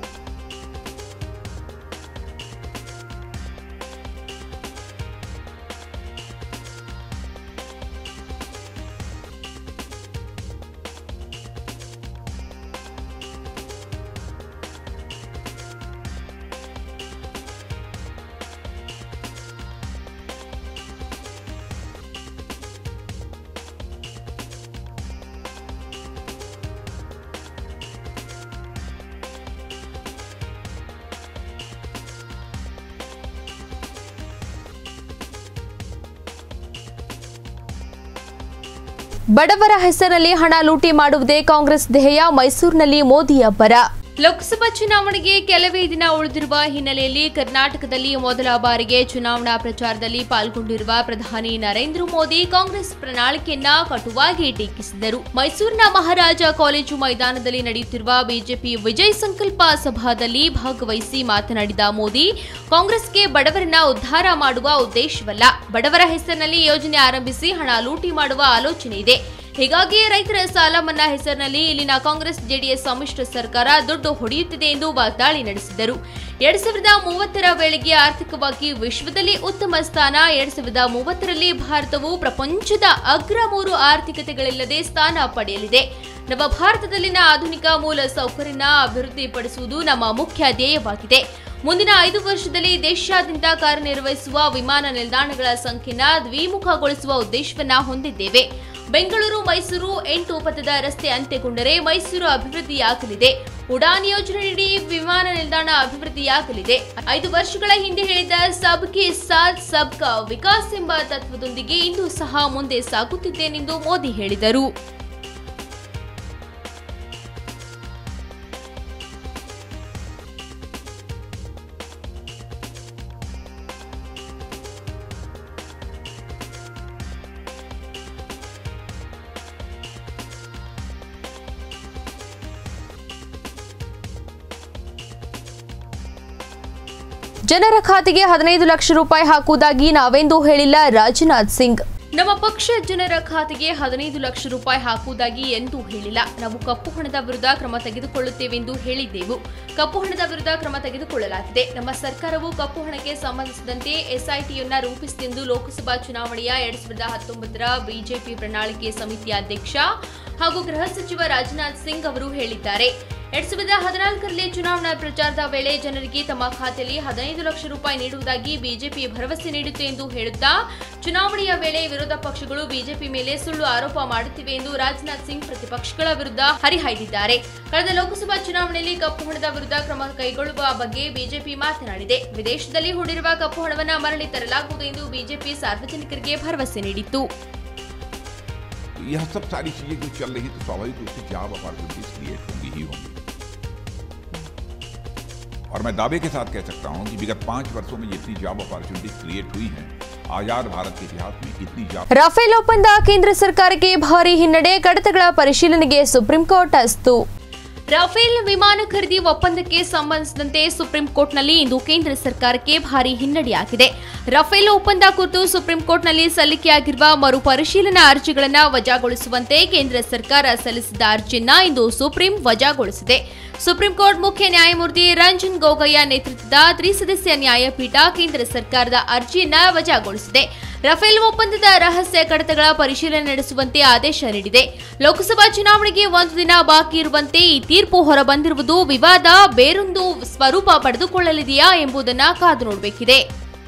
ಬಡವರ ಹೆಸರಲ್ಲಿ ಹಣ ಲೂಟಿ ಮಾಡುವುದೇ ಕಾಂಗ್ರೆಸ್ ಧ್ಯೇಯ ಮೈಸೂರಿನಲ್ಲಿ ಮೋದಿ ಅಬ್ಬರ ಲೋಕಸಭಾ ಚುನಾವಣೆಗೆ ಕೆಲವೇ ದಿನ ಉಳಿದಿರುವ ಹಿನ್ನೆಲೆಯಲ್ಲಿ ಕರ್ನಾಟಕದಲ್ಲಿ ಮೊದಲ ಬಾರಿಗೆ ಚುನಾವಣಾ ಪ್ರಚಾರದಲ್ಲಿ ಪಾಲ್ಗೊಂಡಿರುವ ಪ್ರಧಾನಿ ನರೇಂದ್ರ ಮೋದಿ ಕಾಂಗ್ರೆಸ್ ಪ್ರಣಾಳಿಕೆಯನ್ನ ಕಟುವಾಗಿ ಟೀಕಿಸಿದರು ಮೈಸೂರಿನ ಮಹಾರಾಜ ಕಾಲೇಜು ಮೈದಾನದಲ್ಲಿ ನಡೆಯುತ್ತಿರುವ ಬಿಜೆಪಿ ವಿಜಯ್ ಸಂಕಲ್ಪ ಸಭಾದಲ್ಲಿ ಭಾಗವಹಿಸಿ ಮಾತನಾಡಿದ ಮೋದಿ ಕಾಂಗ್ರೆಸ್ಗೆ ಬಡವರನ್ನ ಉದ್ಧಾರ ಮಾಡುವ ಉದ್ದೇಶವಲ್ಲ ಬಡವರ ಹೆಸರಿನಲ್ಲಿ ಯೋಜನೆ ಆರಂಭಿಸಿ ಹಣ ಲೂಟಿ ಮಾಡುವ ಆಲೋಚನೆ ಇದೆ ಹೀಗಾಗಿ ರೈತರ ಸಾಲ ಮನ್ನಾ ಹೆಸರಿನಲ್ಲಿ ಇಲ್ಲಿನ ಕಾಂಗ್ರೆಸ್ ಜೆಡಿಎಸ್ ಸಮ್ಮಿಶ್ರ ಸರ್ಕಾರ ದುಡ್ಡು ಹೊಡೆಯುತ್ತಿದೆ ಎಂದು ವಾಗ್ದಾಳಿ ನಡೆಸಿದರು ಎರಡ್ ಸಾವಿರದ ಮೂವತ್ತರ ವೇಳೆಗೆ ಆರ್ಥಿಕವಾಗಿ ವಿಶ್ವದಲ್ಲಿ ಉತ್ತಮ ಸ್ಥಾನ ಎರಡ್ ಸಾವಿರದ ಮೂವತ್ತರಲ್ಲಿ ಭಾರತವು ಪ್ರಪಂಚದ ಅಗ್ರ ಮೂರು ಆರ್ಥಿಕತೆಗಳಿಲ್ಲದೆ ಸ್ಥಾನ ಪಡೆಯಲಿದೆ ನವ ಭಾರತದಲ್ಲಿನ ಆಧುನಿಕ ಮೂಲ ಸೌಕರ್ಯನ ಅಭಿವೃದ್ಧಿಪಡಿಸುವುದು ನಮ್ಮ ಮುಖ್ಯ ಧ್ಯೇಯವಾಗಿದೆ ಮುಂದಿನ ಐದು ವರ್ಷದಲ್ಲಿ ದೇಶಾದ್ಯಂತ ಕಾರ್ಯನಿರ್ವಹಿಸುವ ವಿಮಾನ ನಿಲ್ದಾಣಗಳ ಸಂಖ್ಯೆನ ದ್ವಿಮುಖಗೊಳಿಸುವ ಉದ್ದೇಶವನ್ನ ಹೊಂದಿದ್ದೇವೆ ಬೆಂಗಳೂರು ಮೈಸೂರು ಎಂಟು ಪಥದ ರಸ್ತೆ ಅಂತ್ಯಗೊಂಡರೆ ಮೈಸೂರು ಅಭಿವೃದ್ಧಿಯಾಗಲಿದೆ ಉಡಾನ್ ಯೋಜನೆಯಡಿ ವಿಮಾನ ನಿಲ್ದಾಣ ಅಭಿವೃದ್ಧಿಯಾಗಲಿದೆ ಐದು ವರ್ಷಗಳ ಹಿಂದೆ ಹೇಳಿದ ಸಬ್ಕೆ ಸಾಥ್ ಸಬ್ಕಾ ವಿಕಾಸ್ ಎಂಬ ತತ್ವದೊಂದಿಗೆ ಇಂದು ಸಹ ಮುಂದೆ ಸಾಗುತ್ತಿದ್ದೇನೆಂದು ಮೋದಿ ಹೇಳಿದರು ಜನರ ಖಾತೆಗೆ ಹದಿನೈದು ಲಕ್ಷ ರೂಪಾಯಿ ಹಾಕುವುದಾಗಿ ನಾವೆಂದೂ ಹೇಳಿಲ್ಲ ರಾಜನಾಥ್ ಸಿಂಗ್ ನಮ್ಮ ಪಕ್ಷ ಜನರ ಖಾತೆಗೆ ಹದಿನೈದು ಲಕ್ಷ ರೂಪಾಯಿ ಹಾಕುವುದಾಗಿ ಎಂದೂ ಹೇಳಿಲ್ಲ ನಾವು ಕಪ್ಪು ಹಣದ ವಿರುದ್ಧ ಕ್ರಮ ತೆಗೆದುಕೊಳ್ಳುತ್ತೇವೆಂದು ಹೇಳಿದ್ದೆವು ಕಪ್ಪು ಹಣದ ವಿರುದ್ಧ ಕ್ರಮ ತೆಗೆದುಕೊಳ್ಳಲಾಗಿದೆ ನಮ್ಮ ಸರ್ಕಾರವು ಕಪ್ಪು ಹಣಕ್ಕೆ ಸಂಬಂಧಿಸಿದಂತೆ ಎಸ್ಐಟಿಯನ್ನ ರೂಪಿಸಿದೆಂದು ಲೋಕಸಭಾ ಚುನಾವಣೆಯ ಎರಡ್ ಸಾವಿರದ ಹತ್ತೊಂಬತ್ತರ ಬಿಜೆಪಿ ಪ್ರಣಾಳಿಕೆ ಸಮಿತಿಯ ಅಧ್ಯಕ್ಷ ಹಾಗೂ ಗೃಹ ಸಚಿವ ರಾಜನಾಥ್ ಸಿಂಗ್ ಅವರು ಹೇಳಿದ್ದಾರೆ ಎರಡ್ ಸಾವಿರದ ಹದಿನಾಲ್ಕರಲ್ಲಿ ಚುನಾವಣಾ ಪ್ರಚಾರದ ವೇಳೆ ಜನರಿಗೆ ತಮ್ಮ ಖಾತೆಯಲ್ಲಿ ಹದಿನೈದು ಲಕ್ಷ ರೂಪಾಯಿ ನೀಡುವುದಾಗಿ ಬಿಜೆಪಿ ಭರವಸೆ ನೀಡಿತ್ತು ಎಂದು ಹೇಳುತ್ತಾ ಚುನಾವಣೆಯ ವೇಳೆ ವಿರೋಧ ಪಕ್ಷಗಳು ಬಿಜೆಪಿ ಮೇಲೆ ಸುಳ್ಳು ಆರೋಪ ಮಾಡುತ್ತಿವೆ ಎಂದು ರಾಜನಾಥ್ ಸಿಂಗ್ ಪ್ರತಿಪಕ್ಷಗಳ ವಿರುದ್ಧ ಹರಿಹಾಯ್ದಿದ್ದಾರೆ ಕಳೆದ ಲೋಕಸಭಾ ಚುನಾವಣೆಯಲ್ಲಿ ಕಪ್ಪು ಹಣದ ವಿರುದ್ಧ ಕ್ರಮ ಕೈಗೊಳ್ಳುವ ಬಗ್ಗೆ ಬಿಜೆಪಿ ಮಾತನಾಡಿದೆ ವಿದೇಶದಲ್ಲಿ ಹೂಡಿರುವ ಕಪ್ಪು ಹಣವನ್ನು ಮರಳಿ ತರಲಾಗುವುದು ಎಂದು ಬಿಜೆಪಿ ಸಾರ್ವಜನಿಕರಿಗೆ ಭರವಸೆ ನೀಡಿತ್ತು यह सब सारी चीजें जो चल रही तो स्वाभाविक रूप से जॉब अपॉर्चुनिटीज क्रिएट होंगी ही होंगी और मैं दावे के साथ कह सकता हूं कि विगत पांच वर्षों में जितनी जॉब अपॉर्चुनिटीज क्रिएट हुई हैं आजाद भारत के इतिहास में इतनी जॉब ರಫೇಲ್ ಒಪ್ಪಂದ ಕೇಂದ್ರ ಸರ್ಕಾರಕ್ಕೆ ಭಾರಿ ಹಿನ್ನಡೆ ಕಡತಗಳ ಪರಿಶೀಲನೆಗೆ ಸುಪ್ರೀಂ ಕೋರ್ಟ್ ಅಸ್ತು ರಫೇಲ್ ವಿಮಾನ ಖರೀದಿ ಒಪ್ಪಂದಕ್ಕೆ ಸಂಬಂಧಿಸಿದಂತೆ ಸುಪ್ರೀಂ ಕೋರ್ಟ್ನಲ್ಲಿ ಇಂದು ಕೇಂದ್ರ ಸರ್ಕಾರಕ್ಕೆ ಭಾರಿ ಹಿನ್ನಡೆಯಾಗಿದೆ ರಫೇಲ್ ಒಪ್ಪಂದ ಕುರಿತು ಸುಪ್ರೀಂ ಕೋರ್ಟ್ನಲ್ಲಿ ಸಲ್ಲಿಕೆಯಾಗಿರುವ ಮರುಪರಿಶೀಲನಾ ಅರ್ಜಿಗಳನ್ನು ವಜಾಗೊಳಿಸುವಂತೆ ಕೇಂದ್ರ ಸರ್ಕಾರ ಸಲ್ಲಿಸಿದ ಅರ್ಜಿಯನ್ನ ಇಂದು ಸುಪ್ರೀಂ ವಜಾಗೊಳಿಸಿದೆ ಸುಪ್ರೀಂ ಕೋರ್ಟ್ ಮುಖ್ಯ ನ್ಯಾಯಮೂರ್ತಿ ರಂಜನ್ ಗೊಗೊಯ್ಯ ನೇತೃತ್ವದ ತ್ರಿಸದಸ್ಯ ನ್ಯಾಯಪೀಠ ಕೇಂದ್ರ ಸರ್ಕಾರದ ಅರ್ಜಿಯನ್ನ ವಜಾಗೊಳಿಸಿದೆ ರಫೇಲ್ ಒಪ್ಪಂದದ ರಹಸ್ಯ ಕಡತಗಳ ಪರಿಶೀಲನೆ ನಡೆಸುವಂತೆ ಆದೇಶ ನೀಡಿದೆ ಲೋಕಸಭಾ ಚುನಾವಣೆಗೆ ಒಂದು ದಿನ ಬಾಕಿ ಇರುವಂತೆ ಈ ತೀರ್ಪು ಹೊರಬಂದಿರುವುದು ವಿವಾದ ಬೇರೊಂದು ಸ್ವರೂಪ ಪಡೆದುಕೊಳ್ಳಲಿದೆಯಾ ಎಂಬುದನ್ನು ಕಾದು ನೋಡಬೇಕಿದೆ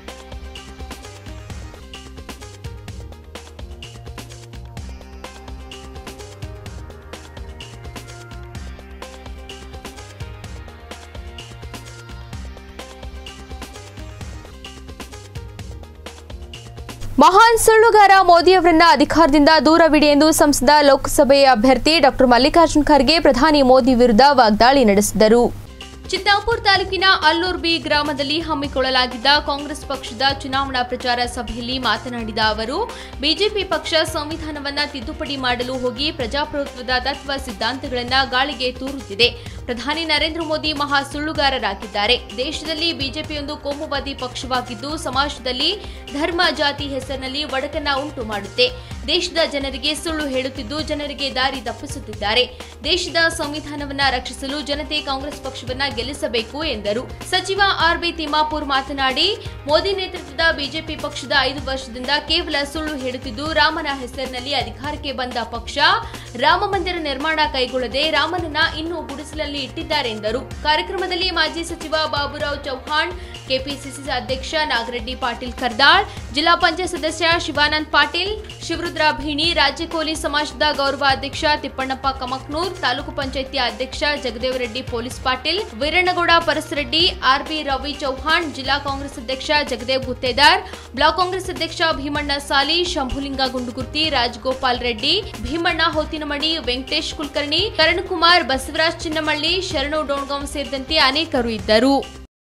ಮಹಾನ್ ಸುಳ್ಳುಗಾರ ಮೋದಿಯವರನ್ನ ಅಧಿಕಾರದಿಂದ ದೂರವಿಡಿ ಎಂದು ಸಂಸದ ಲೋಕಸಭೆಯ ಅಭ್ಯರ್ಥಿ ಡಾಕ್ಟರ್ ಮಲ್ಲಿಕಾರ್ಜುನ್ ಖರ್ಗೆ ಪ್ರಧಾನಿ ಮೋದಿ ವಿರುದ್ಧ ವಾಗ್ದಾಳಿ ನಡೆಸಿದರು ಚಿತ್ತಾಪುರ ತಾಲೂಕಿನ ಅಲ್ಲೂರ್ ಬಿ ಗ್ರಾಮದಲ್ಲಿ ಹಮ್ಮಿಕೊಳ್ಳಲಾಗಿದ್ದ ಕಾಂಗ್ರೆಸ್ ಪಕ್ಷದ ಚುನಾವಣಾ ಪ್ರಚಾರ ಸಭೆಯಲ್ಲಿ ಮಾತನಾಡಿದ ಅವರು ಬಿಜೆಪಿ ಪಕ್ಷ ಸಂವಿಧಾನವನ್ನ ತಿದ್ದುಪಡಿ ಮಾಡಲು ಹೋಗಿ ಪ್ರಜಾಪ್ರಭುತ್ವದ ತತ್ವ ಸಿದ್ಧಾಂತಗಳನ್ನ ಗಾಳಿಗೆ ತೂರುತ್ತಿದೆ ಪ್ರಧಾನಿ ನರೇಂದ್ರ ಮೋದಿ ಮಹಾ ಸುಳ್ಳುಗಾರರಾಗಿದ್ದಾರೆ ದೇಶದಲ್ಲಿ ಬಿಜೆಪಿಯೊಂದು ಕೋಮುವಾದಿ ಪಕ್ಷವಾಗಿದ್ದು ಸಮಾಜದಲ್ಲಿ ಧರ್ಮ ಜಾತಿ ಹೆಸರಿನಲ್ಲಿ ಒಡಕನ್ನ ಉಂಟು ಮಾಡುತ್ತೆ ದೇಶದ ಜನರಿಗೆ ಸುಳ್ಳು ಹೇಳುತ್ತಿದ್ದು ಜನರಿಗೆ ದಾರಿ ತಪ್ಪಿಸುತ್ತಿದ್ದಾರೆ ದೇಶದ ಸಂವಿಧಾನವನ್ನ ರಕ್ಷಿಸಲು ಜನತೆ ಕಾಂಗ್ರೆಸ್ ಪಕ್ಷವನ್ನ ಗೆಲ್ಲಿಸಬೇಕು ಎಂದರು ಸಚಿವ ಆರ್ ಬಿ ತಿಮ್ಮಾಪುರ್ ಮಾತನಾಡಿ ಮೋದಿ ನೇತೃತ್ವದ ಬಿಜೆಪಿ ಪಕ್ಷದ ಐದು ವರ್ಷದಿಂದ ಕೇವಲ ಸುಳ್ಳು ಹೇಳುತ್ತಿದ್ದು ರಾಮನ ಹೆಸರಿನಲ್ಲಿ ಅಧಿಕಾರಕ್ಕೆ ಬಂದ ಪಕ್ಷ ರಾಮ ಮಂದಿರ ನಿರ್ಮಾಣ ಕೈಗೊಳ್ಳದೆ ರಾಮನನ್ನ ಇನ್ನೂ ಗುಡಿಸಲಲ್ಲಿ ಇಟ್ಟಿದ್ದಾರೆ ಎಂದರು ಕಾರ್ಯಕ್ರಮದಲ್ಲಿ ಮಾಜಿ ಸಚಿವ ಬಾಬುರಾವ್ ಚೌಹಾಣ್ ಕೆಪಿಸಿಸಿ ಅಧ್ಯಕ್ಷ ನಾಗರೆಡ್ಡಿ ಪಾಟೀಲ್ ಕರ್ದಾಳ್ ಜಿಲ್ಲಾ ಪಂಚಾಯತ್ ಸದಸ್ಯ ಶಿವಾನಂದ್ ಪಾಟೀಲ್ ಶಿವರುದ್ರ ಭೀಣಿ ರಾಜ್ಯ ಕೋಲಿ ಸಮಾಜದ ಗೌರವ ಅಧ್ಯಕ್ಷ ತಿಪ್ಪಣ್ಣಪ್ಪ ಕಮಕ್ನೂರ್ ತಾಲೂಕು ಪಂಚಾಯಿತಿ ಅಧ್ಯಕ್ಷ ಜಗದೇವರೆಡ್ಡಿ ಪೊಲೀಸ್ ಪಾಟೀಲ್ ವೀರಣ್ಣಗೌಡ ಪರಸರೆಡ್ಡಿ ಆರ್ಬಿ ರವಿ ಚೌಹಾಣ್ ಜಿಲ್ಲಾ ಕಾಂಗ್ರೆಸ್ ಅಧ್ಯಕ್ಷ ಜಗದೇವ್ ಗುತ್ತೇದಾರ್ ಬ್ಲಾಕ್ ಕಾಂಗ್ರೆಸ್ ಅಧ್ಯಕ್ಷ ಭೀಮಣ್ಣ ಸಾಲಿ ಶಂಭುಲಿಂಗ ಗುಂಡುಗುರ್ತಿ ರಾಜಗೋಪಾಲ್ ರೆಡ್ಡಿ ಭೀಮಣ್ಣ ಹೋತಿನಮಣಿ ವೆಂಕಟೇಶ್ ಕುಲಕರ್ಣಿ ಕರಣಕುಮಾರ್ ಬಸವರಾಜ್ ಚಿನ್ನಮಳ್ಳಿ ಶರಣು ಡೋಣ್ಗಾಂವ್ ಸೇರಿದಂತೆ ಅನೇಕರು ಇದ್ದರು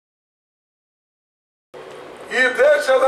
ಈ ದೇಶದ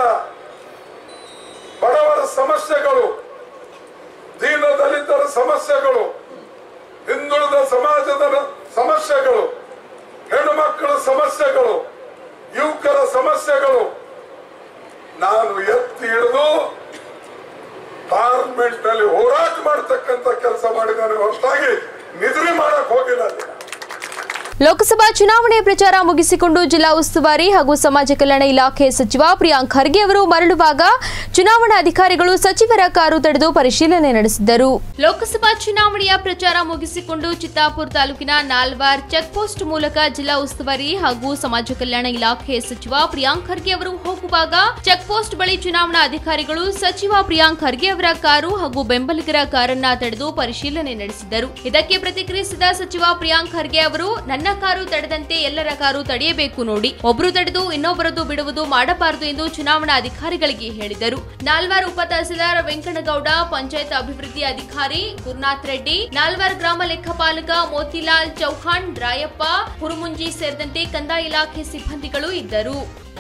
ಬಡವರ ಸಮಸ್ಯೆಗಳು ದೀನ ದಲಿತರ ಸಮಸ್ಯೆಗಳು ಹಿಂದುಳಿದ ಸಮಾಜದ ಸಮಸ್ಯೆಗಳು ಹೆಣ್ಣು ಮಕ್ಕಳ ಸಮಸ್ಯೆಗಳು ಯುವಕರ ಸಮಸ್ಯೆಗಳು ನಾನು ಎತ್ತಿ ಹಿಡಿದು ಪಾರ್ಲಿಮೆಂಟ್ ನಲ್ಲಿ ಹೋರಾಟ ಮಾಡತಕ್ಕಂತ ಕೆಲಸ ಮಾಡಿದ್ದಾನೆ ಹೊರತಾಗಿ ನಿದ್ರೆ ಮಾಡಕ್ ಹೋಗಿಲ್ಲ ಅಲ್ಲಿ. ಲೋಕಸಭಾ ಚುನಾವಣೆ ಪ್ರಚಾರ ಮುಗಿಸಿಕೊಂಡು ಜಿಲ್ಲಾ ಉಸ್ತುವಾರಿ ಹಾಗೂ ಸಮಾಜ ಕಲ್ಯಾಣ ಇಲಾಖೆ ಸಚಿವ ಪ್ರಿಯಾಂಕ್ ಖರ್ಗೆ ಅವರು ಮರಳುವಾಗ ಚುನಾವಣಾ ಅಧಿಕಾರಿಗಳು ಸಚಿವರ ಕಾರು ತಡೆದು ಪರಿಶೀಲನೆ ನಡೆಸಿದರು ಲೋಕಸಭಾ ಚುನಾವಣೆಯ ಪ್ರಚಾರ ಮುಗಿಸಿಕೊಂಡು ಚಿತ್ತಾಪುರ ತಾಲೂಕಿನ ನಾಲ್ವಾರ್ ಚೆಕ್ ಪೋಸ್ಟ್ ಮೂಲಕ ಜಿಲ್ಲಾ ಉಸ್ತುವಾರಿ ಹಾಗೂ ಸಮಾಜ ಕಲ್ಯಾಣ ಇಲಾಖೆ ಸಚಿವ ಪ್ರಿಯಾಂಕ್ ಖರ್ಗೆ ಅವರು ಹೋಗುವಾಗ ಚೆಕ್ ಪೋಸ್ಟ್ ಬಳಿ ಚುನಾವಣಾ ಅಧಿಕಾರಿಗಳು ಸಚಿವ ಪ್ರಿಯಾಂಕ್ ಖರ್ಗೆ ಅವರ ಕಾರು ಹಾಗೂ ಬೆಂಬಲಿಗರ ಕಾರನ್ನ ತಡೆದು ಪರಿಶೀಲನೆ ನಡೆಸಿದರು ಇದಕ್ಕೆ ಪ್ರತಿಕ್ರಿಯಿಸಿದ ಸಚಿವ ಪ್ರಿಯಾಂಕ್ ಖರ್ಗೆ ಅವರು ನನ್ನ ಕಾರು ತಡೆದಂತೆ ಎಲ್ಲರ ಕಾರು ತಡೆಯಬೇಕು ನೋಡಿ ಒಬ್ರು ತಡೆದು ಇನ್ನೊಬ್ಬರದ್ದು ಬಿಡುವುದು ಮಾಡಬಾರದು ಎಂದು ಚುನಾವಣಾ ಅಧಿಕಾರಿಗಳಿಗೆ ಹೇಳಿದರು ನಾಲ್ವಾರ್ ಉಪ ತಹಸೀಲ್ದಾರ್ ವೆಂಕಣ್ಣಗೌಡ ಪಂಚಾಯತ್ ಅಭಿವೃದ್ಧಿ ಅಧಿಕಾರಿ ಗುರುನಾಥ್ ರೆಡ್ಡಿ ನಾಲ್ವಾರ್ ಗ್ರಾಮ ಲೆಕ್ಕಪಾಲಕ ಮೋತಿಲಾಲ್ ಚೌಹಾಣ್ ರಾಯಪ್ಪ ಹುರುಮುಂಜಿ ಸೇರಿದಂತೆ ಕಂದಾಯ ಇಲಾಖೆ ಸಿಬ್ಬಂದಿಗಳು ಇದ್ದರು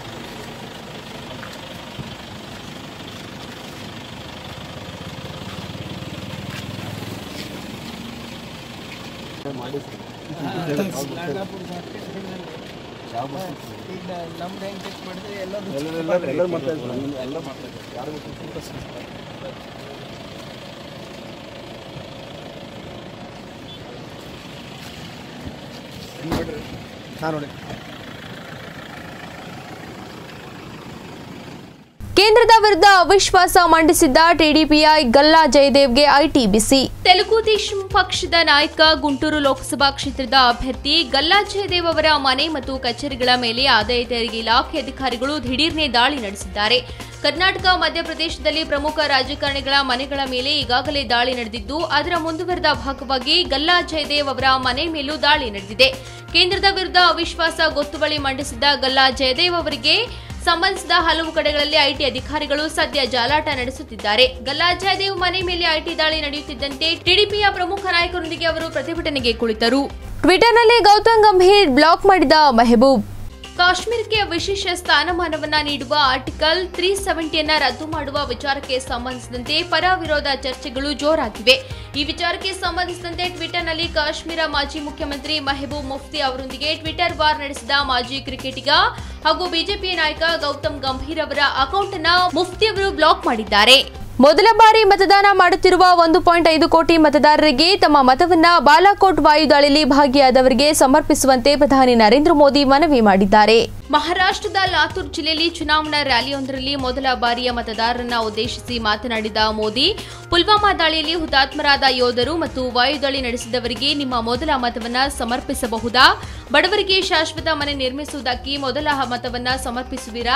ಕೇಂದ್ರದ ವಿರುದ್ಧ ಅವಿಶ್ವಾಸ ಮಂಡಿಸಿದ್ದ ಟಿಡಿಪಿಯ ಗಲ್ಲಾ ಜಯದೇವ್ಗೆ ಐಟಿ ಬಿಸಿ ತೆಲುಗು ದೇಶಂ ಪಕ್ಷದ ನಾಯಕ ಗುಂಟೂರು ಲೋಕಸಭಾ ಕ್ಷೇತ್ರದ ಅಭ್ಯರ್ಥಿ ಗಲ್ಲಾ ಜಯದೇವ್ ಅವರ ಮನೆ ಮತ್ತು ಕಚೇರಿಗಳ ಮೇಲೆ ಆದಾಯ ತೆರಿಗೆ ಇಲಾಖೆ ಅಧಿಕಾರಿಗಳು ದಿಢೀರ್ನೆ ದಾಳಿ ನಡೆಸಿದ್ದಾರೆ ಕರ್ನಾಟಕ ಮಧ್ಯಪ್ರದೇಶದಲ್ಲಿ ಪ್ರಮುಖ ರಾಜಕಾರಣಿಗಳ ಮನೆಗಳ ಮೇಲೆ ಈಗಾಗಲೇ ದಾಳಿ ನಡೆದಿದ್ದು ಅದರ ಮುಂದುವರೆದ ಭಾಗವಾಗಿ ಗಲ್ಲಾ ಜಯದೇವ್ ಅವರ ಮನೆ ಮೇಲೂ ದಾಳಿ ನಡೆದಿದೆ ಕೇಂದ್ರದ ವಿರುದ್ಧ ಅವಿಶ್ವಾಸ ಗೊತ್ತುವಳಿ ಮಂಡಿಸಿದ್ದ ಗಲ್ಲಾ ಜಯದೇವ್ ಅವರಿಗೆ ಸಂಬಂಧಿಸಿದ ಹಲವು ಕಡೆಗಳಲ್ಲಿ ಐಟಿ ಅಧಿಕಾರಿಗಳು ಸದ್ಯ ಜಾಲಾಟ ನಡೆಸುತ್ತಿದ್ದಾರೆ ಗಲ್ಲಾ ಜಯದೇವ್ ಮನೆ ಮೇಲೆ ಐಟಿ ದಾಳಿ ನಡೆಯುತ್ತಿದ್ದಂತೆ ಟಿಡಿಪಿಯ ಪ್ರಮುಖ ನಾಯಕರೊಂದಿಗೆ ಅವರು ಪ್ರತಿಭಟನೆಗೆ ಕುಳಿತರು ಟ್ವಿಟರ್ನಲ್ಲಿ ಗೌತಮ್ ಗಂಭೀರ್ ಬ್ಲಾಕ್ ಮಾಡಿದ ಮೆಹಬೂಬ್ ಕಾಶ್ಮೀರಕ್ಕೆ ವಿಶೇಷ ಸ್ಥಾನಮಾನವನ್ನ ನೀಡುವ ಆರ್ಟಿಕಲ್ ತ್ರೀ ಸೆವೆಂಟಿಯನ್ನ ರದ್ದು ಮಾಡುವ ವಿಚಾರಕ್ಕೆ ಸಂಬಂಧಿಸಿದಂತೆ ಪರ ವಿರೋಧ ಚರ್ಚೆಗಳು ಜೋರಾಗಿವೆ ಈ ವಿಚಾರಕ್ಕೆ ಸಂಬಂಧಿಸಿದಂತೆ ಟ್ವಿಟರ್ನಲ್ಲಿ ಕಾಶ್ಮೀರ ಮಾಜಿ ಮುಖ್ಯಮಂತ್ರಿ ಮೆಹಬೂಬ್ ಮುಫ್ತಿ ಅವರೊಂದಿಗೆ ಟ್ವಿಟರ್ ವಾರ್ ನಡೆಸಿದ ಮಾಜಿ ಕ್ರಿಕೆಟಿಗ ಹಾಗೂ ಬಿಜೆಪಿ ನಾಯಕ ಗೌತಮ್ ಗಂಭೀರ್ ಅವರ ಅಕೌಂಟ್ ಅನ್ನ ಮುಫ್ತಿ ಅವರು ಬ್ಲಾಕ್ ಮಾಡಿದ್ದಾರೆ ಮೊದಲ ಬಾರಿ ಮತದಾನ ಮಾಡುತ್ತಿರುವ ಒಂದು ಪಾಯಿಂಟ್ ಐದು ಕೋಟಿ ಮತದಾರರಿಗೆ ತಮ್ಮ ಮತವನ್ನ ಬಾಲಾಕೋಟ್ ವಾಯುದಾಳಿಯಲ್ಲಿ ಭಾಗಿಯಾದವರಿಗೆ ಸಮರ್ಪಿಸುವಂತೆ ಪ್ರಧಾನಿ ನರೇಂದ್ರ ಮೋದಿ ಮನವಿ ಮಾಡಿದ್ದಾರೆ ಮಹಾರಾಷ್ಟ್ರದ ಲಾತೂರ್ ಜಿಲ್ಲೆಯಲ್ಲಿ ಚುನಾವಣಾ ರ್ಯಾಲಿಯೊಂದರಲ್ಲಿ ಮೊದಲ ಬಾರಿಯ ಮತದಾರರನ್ನ ಉದ್ದೇಶಿಸಿ ಮಾತನಾಡಿದ ಮೋದಿ ಪುಲ್ವಾಮಾ ದಾಳಿಯಲ್ಲಿ ಹುತಾತ್ಮರಾದ ಯೋಧರು ಮತ್ತು ವಾಯುದಾಳಿ ನಡೆಸಿದವರಿಗೆ ನಿಮ್ಮ ಮೊದಲ ಮತವನ್ನ ಸಮರ್ಪಿಸಬಹುದಾ ಬಡವರಿಗೆ ಶಾಶ್ವತ ಮನೆ ನಿರ್ಮಿಸುವುದಕ್ಕೆ ಮೊದಲ ಮತವನ್ನ ಸಮರ್ಪಿಸುವಿರಾ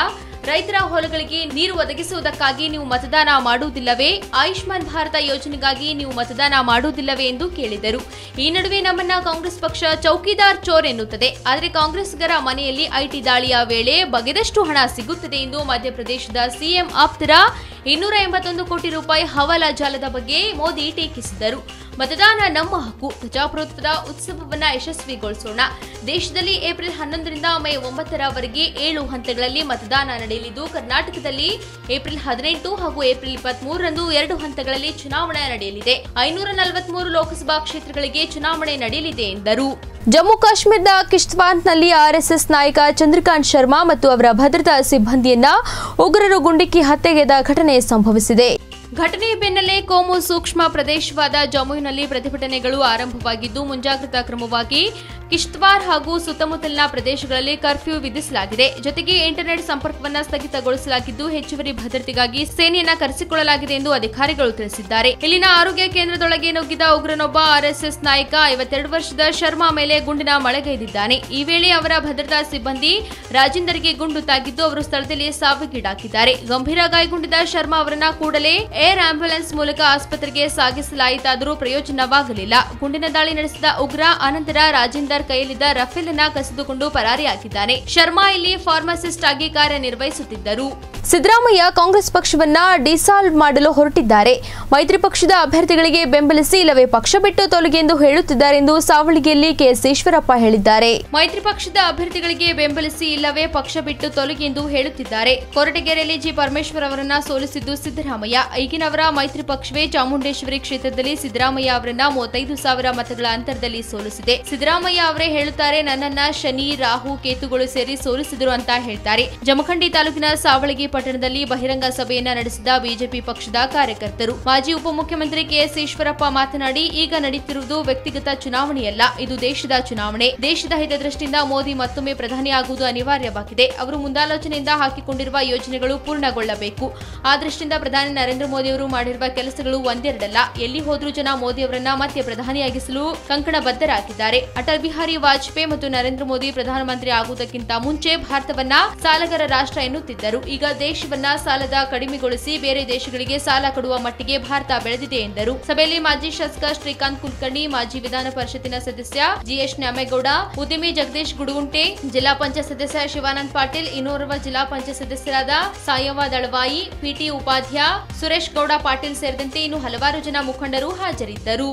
ರೈತರ ಹೊಲಗಳಿಗೆ ನೀರು ಒದಗಿಸುವುದಕ್ಕಾಗಿ ನೀವು ಮತದಾನ ಮಾಡುವುದಿಲ್ಲವೇ ಆಯುಷ್ಮಾನ್ ಭಾರತ ಯೋಜನೆಗಾಗಿ ನೀವು ಮತದಾನ ಮಾಡುವುದಿಲ್ಲವೇ ಎಂದು ಕೇಳಿದರು ಈ ನಡುವೆ ನಮ್ಮನ್ನ ಕಾಂಗ್ರೆಸ್ ಪಕ್ಷ ಚೌಕಿದಾರ್ ಚೋರ್ ಎನ್ನುತ್ತದೆ ಆದರೆ ಕಾಂಗ್ರೆಸ್ಗರ ಮನೆಯಲ್ಲಿ ಐಟಿ ದಾಳಿಯ ವೇಳೆ ಬಗೆದಷ್ಟು ಹಣ ಸಿಗುತ್ತದೆ ಎಂದು ಮಧ್ಯಪ್ರದೇಶದ ಸಿಎಂ ಆಪ್ತರ ಇನ್ನೂರ ಎಂಬತ್ತೊಂದು ಕೋಟಿ ರೂಪಾಯಿ ಹವಾಲಾ ಜಾಲದ ಬಗ್ಗೆ ಮೋದಿ ಟೀಕಿಸಿದರು ಮತದಾನ ನಮ್ಮ ಹಕ್ಕು ಪ್ರಜಾಪ್ರಭುತ್ವದ ಉತ್ಸವವನ್ನ ಯಶಸ್ವಿಗೊಳಿಸೋಣ ದೇಶದಲ್ಲಿ ಏಪ್ರಿಲ್ ಹನ್ನೊಂದರಿಂದ ಮೇ ಒಂಬತ್ತರವರೆಗೆ ಏಳು ಹಂತಗಳಲ್ಲಿ ಮತದಾನ ನಡೆಯಲಿದ್ದು ಕರ್ನಾಟಕದಲ್ಲಿ ಏಪ್ರಿಲ್ ಹದಿನೆಂಟು ಹಾಗೂ ಏಪ್ರಿಲ್ ಇಪ್ಪತ್ಮೂರರಂದು ಎರಡು ಹಂತಗಳಲ್ಲಿ ಚುನಾವಣೆ ನಡೆಯಲಿದೆ ಐನೂರ ನಲವತ್ಮೂರು ಲೋಕಸಭಾ ಕ್ಷೇತ್ರಗಳಿಗೆ ಚುನಾವಣೆ ನಡೆಯಲಿದೆ ಎಂದರು ಜಮ್ಮು ಕಾಶ್ಮೀರದ ಕಿಶ್ತ್ವಾರ್ನಲ್ಲಿ ಆರ್ಎಸ್ಎಸ್ ನಾಯಕ ಚಂದ್ರಕಾಂತ್ ಶರ್ಮಾ ಮತ್ತು ಅವರ ಭದ್ರತಾ ಸಿಬ್ಬಂದಿಯನ್ನ ಉಗ್ರರು ಗುಂಡಿಕ್ಕಿ ಹತ್ಯೆಗೆದ ಘಟನೆ ಸಂಭವಿಸಿದೆ ಘಟನೆಯ ಬೆನ್ನಲ್ಲೇ ಕೋಮು ಸೂಕ್ಷ್ಮ ಪ್ರದೇಶವಾದ ಜಮ್ಮುವಿನಲ್ಲಿ ಪ್ರತಿಭಟನೆಗಳು ಆರಂಭವಾಗಿದ್ದು ಮುಂಜಾಗ್ರತಾ ಕ್ರಮವಾಗಿ ಕಿಶ್ತ್ವಾರ್ ಹಾಗೂ ಸುತ್ತಮುತ್ತಲಿನ ಪ್ರದೇಶಗಳಲ್ಲಿ ಕರ್ಫ್ಯೂ ವಿಧಿಸಲಾಗಿದೆ ಜೊತೆಗೆ ಇಂಟರ್ನೆಟ್ ಸಂಪರ್ಕವನ್ನ ಸ್ಥಗಿತಗೊಳಿಸಲಾಗಿದ್ದು ಹೆಚ್ಚುವರಿ ಭದ್ರತೆಗಾಗಿ ಸೇನೆಯನ್ನ ಕರೆಸಿಕೊಳ್ಳಲಾಗಿದೆ ಎಂದು ಅಧಿಕಾರಿಗಳು ತಿಳಿಸಿದ್ದಾರೆ ಇಲ್ಲಿನ ಆರೋಗ್ಯ ಕೇಂದ್ರದೊಳಗೆ ನುಗ್ಗಿದ ಉಗ್ರನೊಬ್ಬ ಆರ್ಎಸ್ಎಸ್ ನಾಯಕ ಐವತ್ತೆರಡು ವರ್ಷದ ಶರ್ಮಾ ಮೇಲೆ ಗುಂಡಿನ ಮಳೆಗೈದಿದ್ದಾನೆ ಈ ವೇಳೆ ಅವರ ಭದ್ರತಾ ಸಿಬ್ಬಂದಿ ರಾಜೇಂದರ್ಗೆ ಗುಂಡು ತಾಗಿದ್ದು ಅವರು ಸ್ಥಳದಲ್ಲಿ ಸಾವಿಗೀಡಾಕಿದ್ದಾರೆ ಗಂಭೀರ ಗಾಯಗೊಂಡಿದ್ದ ಶರ್ಮಾ ಅವರನ್ನ ಕೂಡಲೇ ಏರ್ ಆಂಬ್ಯುಲೆನ್ಸ್ ಮೂಲಕ ಆಸ್ಪತ್ರೆಗೆ ಸಾಗಿಸಲಾಯಿತಾದರೂ ಪ್ರಯೋಜನವಾಗಲಿಲ್ಲ ಗುಂಡಿನ ದಾಳಿ ನಡೆಸಿದ ಉಗ್ರ ಅನಂತರ ರಾಜೇಂದರ್ ಕೈಯಲ್ಲಿದ್ದ ರಫೇಲ್ ಅನ್ನ ಕಸಿದುಕೊಂಡು ಪರಾರಿಯಾಗಿದ್ದಾನೆ ಶರ್ಮಾ ಇಲ್ಲಿ ಫಾರ್ಮಸಿಸ್ಟ್ ಆಗಿ ಕಾರ್ಯನಿರ್ವಹಿಸುತ್ತಿದ್ದರು ಸಿದ್ದರಾಮಯ್ಯ ಕಾಂಗ್ರೆಸ್ ಪಕ್ಷವನ್ನ ಡಿಸಾಲ್ವ್ ಮಾಡಲು ಹೊರಟಿದ್ದಾರೆ ಮೈತ್ರಿ ಪಕ್ಷದ ಅಭ್ಯರ್ಥಿಗಳಿಗೆ ಬೆಂಬಲಿಸಿ ಇಲ್ಲವೇ ಪಕ್ಷ ಬಿಟ್ಟು ತೊಲಗಿ ಎಂದು ಹೇಳುತ್ತಿದ್ದಾರೆ ಎಂದು ಸಾವಳಗಿಯಲ್ಲಿ ಕೆಎಸ್ ಈಶ್ವರಪ್ಪ ಹೇಳಿದ್ದಾರೆ ಮೈತ್ರಿ ಪಕ್ಷದ ಅಭ್ಯರ್ಥಿಗಳಿಗೆ ಬೆಂಬಲಿಸಿ ಇಲ್ಲವೇ ಪಕ್ಷ ಬಿಟ್ಟು ತೊಲಗಿ ಎಂದು ಹೇಳುತ್ತಿದ್ದಾರೆ ಕೊರಟಗೆರೆಯಲ್ಲಿ ಜಿ ಪರಮೇಶ್ವರ್ ಅವರನ್ನ ಸೋಲಿಸಿದ್ದು ಸಿದ್ದರಾಮಯ್ಯ ಈಗಿನವರ ಮೈತ್ರಿ ಪಕ್ಷವೇ ಚಾಮುಂಡೇಶ್ವರಿ ಕ್ಷೇತ್ರದಲ್ಲಿ ಸಿದ್ದರಾಮಯ್ಯ ಅವರನ್ನ ಮೂವತ್ತೈದು ಸಾವಿರ ಮತಗಳ ಅಂತರದಲ್ಲಿ ಸೋಲಿಸಿದೆ ಸಿದ್ದರಾಮಯ್ಯ ಅವರೇ ಹೇಳುತ್ತಾರೆ ನನ್ನನ್ನ ಶನಿ ರಾಹು ಕೇತುಗಳು ಸೇರಿ ಸೋಲಿಸಿದರು ಅಂತ ಹೇಳ್ತಾರೆ ಜಮಖಂಡಿ ತಾಲೂಕಿನ ಸಾವಳಗಿ ಪಟ್ಟಣದಲ್ಲಿ ಬಹಿರಂಗ ಸಭೆಯನ್ನ ನಡೆಸಿದ ಬಿಜೆಪಿ ಪಕ್ಷದ ಕಾರ್ಯಕರ್ತರು ಮಾಜಿ ಉಪಮುಖ್ಯಮಂತ್ರಿ ಕೆಎಸ್ ಈಶ್ವರಪ್ಪ ಮಾತನಾಡಿ ಈಗ ನಡೆಯುತ್ತಿರುವುದು ವ್ಯಕ್ತಿಗತ ಚುನಾವಣೆಯಲ್ಲ ಇದು ದೇಶದ ಚುನಾವಣೆ ದೇಶದ ಹಿತದೃಷ್ಟಿಯಿಂದ ಮೋದಿ ಮತ್ತೊಮ್ಮೆ ಪ್ರಧಾನಿಯಾಗುವುದು ಅನಿವಾರ್ಯವಾಗಿದೆ ಅವರು ಮುಂದಾಲೋಚನೆಯಿಂದ ಹಾಕಿಕೊಂಡಿರುವ ಯೋಜನೆಗಳು ಪೂರ್ಣಗೊಳ್ಳಬೇಕು ಆ ದೃಷ್ಟಿಯಿಂದ ಪ್ರಧಾನಿ ನರೇಂದ್ರ ಮೋದಿ ಅವರು ಮಾಡಿರುವ ಕೆಲಸಗಳು ಒಂದೆರಡಲ್ಲ ಎಲ್ಲಿ ಹೋದ್ರೂ ಜನ ಮೋದಿ ಅವರನ್ನ ಮತ್ತೆ ಪ್ರಧಾನಿಯಾಗಿಸಲು ಕಂಕಣಬದ್ಧರಾಗಿದ್ದಾರೆ ಅಟಲ್ ಬಿಹಾರಿ ವಾಜಪೇಯಿ ಮತ್ತು ನರೇಂದ್ರ ಮೋದಿ ಪ್ರಧಾನಮಂತ್ರಿ ಆಗುವುದಕ್ಕಿಂತ ಮುಂಚೆ ಭಾರತವನ್ನ ಸಾಲಗಾರ ರಾಷ್ಟ್ರ ಎನ್ನುತ್ತಿದ್ದರು ಈಗ ದೇಶವನ್ನ ಸಾಲದ ಕಡಿಮೆಗೊಳಿಸಿ ಬೇರೆ ದೇಶಗಳಿಗೆ ಸಾಲ ಕೊಡುವ ಮಟ್ಟಿಗೆ ಭಾರತ ಬೆಳೆದಿದೆ ಎಂದರು ಸಭೆಯಲ್ಲಿ ಮಾಜಿ ಶಾಸಕ ಶ್ರೀಕಾಂತ್ ಕುಲಕರ್ಣಿ ಮಾಜಿ ವಿಧಾನ ಪರಿಷತ್ತಿನ ಸದಸ್ಯ ಜಿಎಸ್ ನ್ಯಾಮೇಗೌಡ ಉದ್ಯಮಿ ಜಗದೀಶ್ ಗುಡುಗುಂಟೆ ಜಿಲ್ಲಾ ಪಂಚಾಯತ್ ಸದಸ್ಯ ಶಿವಾನಂದ್ ಪಾಟೀಲ್ ಇನ್ನೋರ್ವ ಜಿಲ್ಲಾ ಪಂಚಾಯತ್ ಸದಸ್ಯರಾದ ಸಾಯವ್ವ ದಳವಾಯಿ ಪಿಟಿ ಉಪಾಧ್ಯ ಸುರೇಶ್ ಗೌಡ ಪಾಟೀಲ್ ಸೇರಿದಂತೆ ಇನ್ನು ಹಲವಾರು ಜನ ಮುಖಂಡರು ಹಾಜರಿದ್ದರು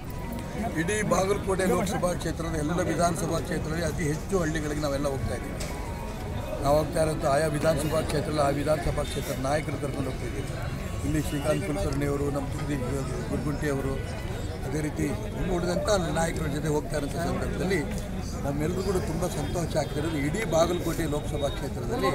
ಇಡೀ ಬಾಗಲಕೋಟೆ ಲೋಕಸಭಾ ಕ್ಷೇತ್ರದ ಎಲ್ಲ ವಿಧಾನಸಭಾ ಕ್ಷೇತ್ರದಲ್ಲಿ ಅತಿ ಹೆಚ್ಚು ಹಳ್ಳಿಗಳಿಗೆ ನಾವೆಲ್ಲ ಹೋಗ್ತಾ ಇದ್ದೀವಿ ನಾವು ಹೋಗ್ತಾ ಇರೋದು ಆಯಾ ವಿಧಾನಸಭಾ ಕ್ಷೇತ್ರ ಆ ವಿಧಾನಸಭಾ ಕ್ಷೇತ್ರದ ನಾಯಕರು ಕರ್ಕೊಂಡು ಹೋಗ್ತಿದ್ದೀವಿ ಇಲ್ಲಿ ಶ್ರೀಕಾಂತ್ ಕುಲಕರ್ಣಿ ಅವರು ನಮ್ಮ ಜಗದೀಶ್ ಗುರ್ಗುಂಟಿ ಅವರು ಅದೇ ರೀತಿ ಇನ್ನು ಉಳಿದಂಥ ನಾಯಕರ ಜೊತೆ ಹೋಗ್ತಾ ಇರೋಂಥ ಸಂದರ್ಭದಲ್ಲಿ ನಮ್ಮೆಲ್ಲರೂ ಕೂಡ ತುಂಬ ಸಂತೋಷ ಆಗ್ತಿರೋದು ಇಡೀ ಬಾಗಲಕೋಟೆ ಲೋಕಸಭಾ ಕ್ಷೇತ್ರದಲ್ಲಿ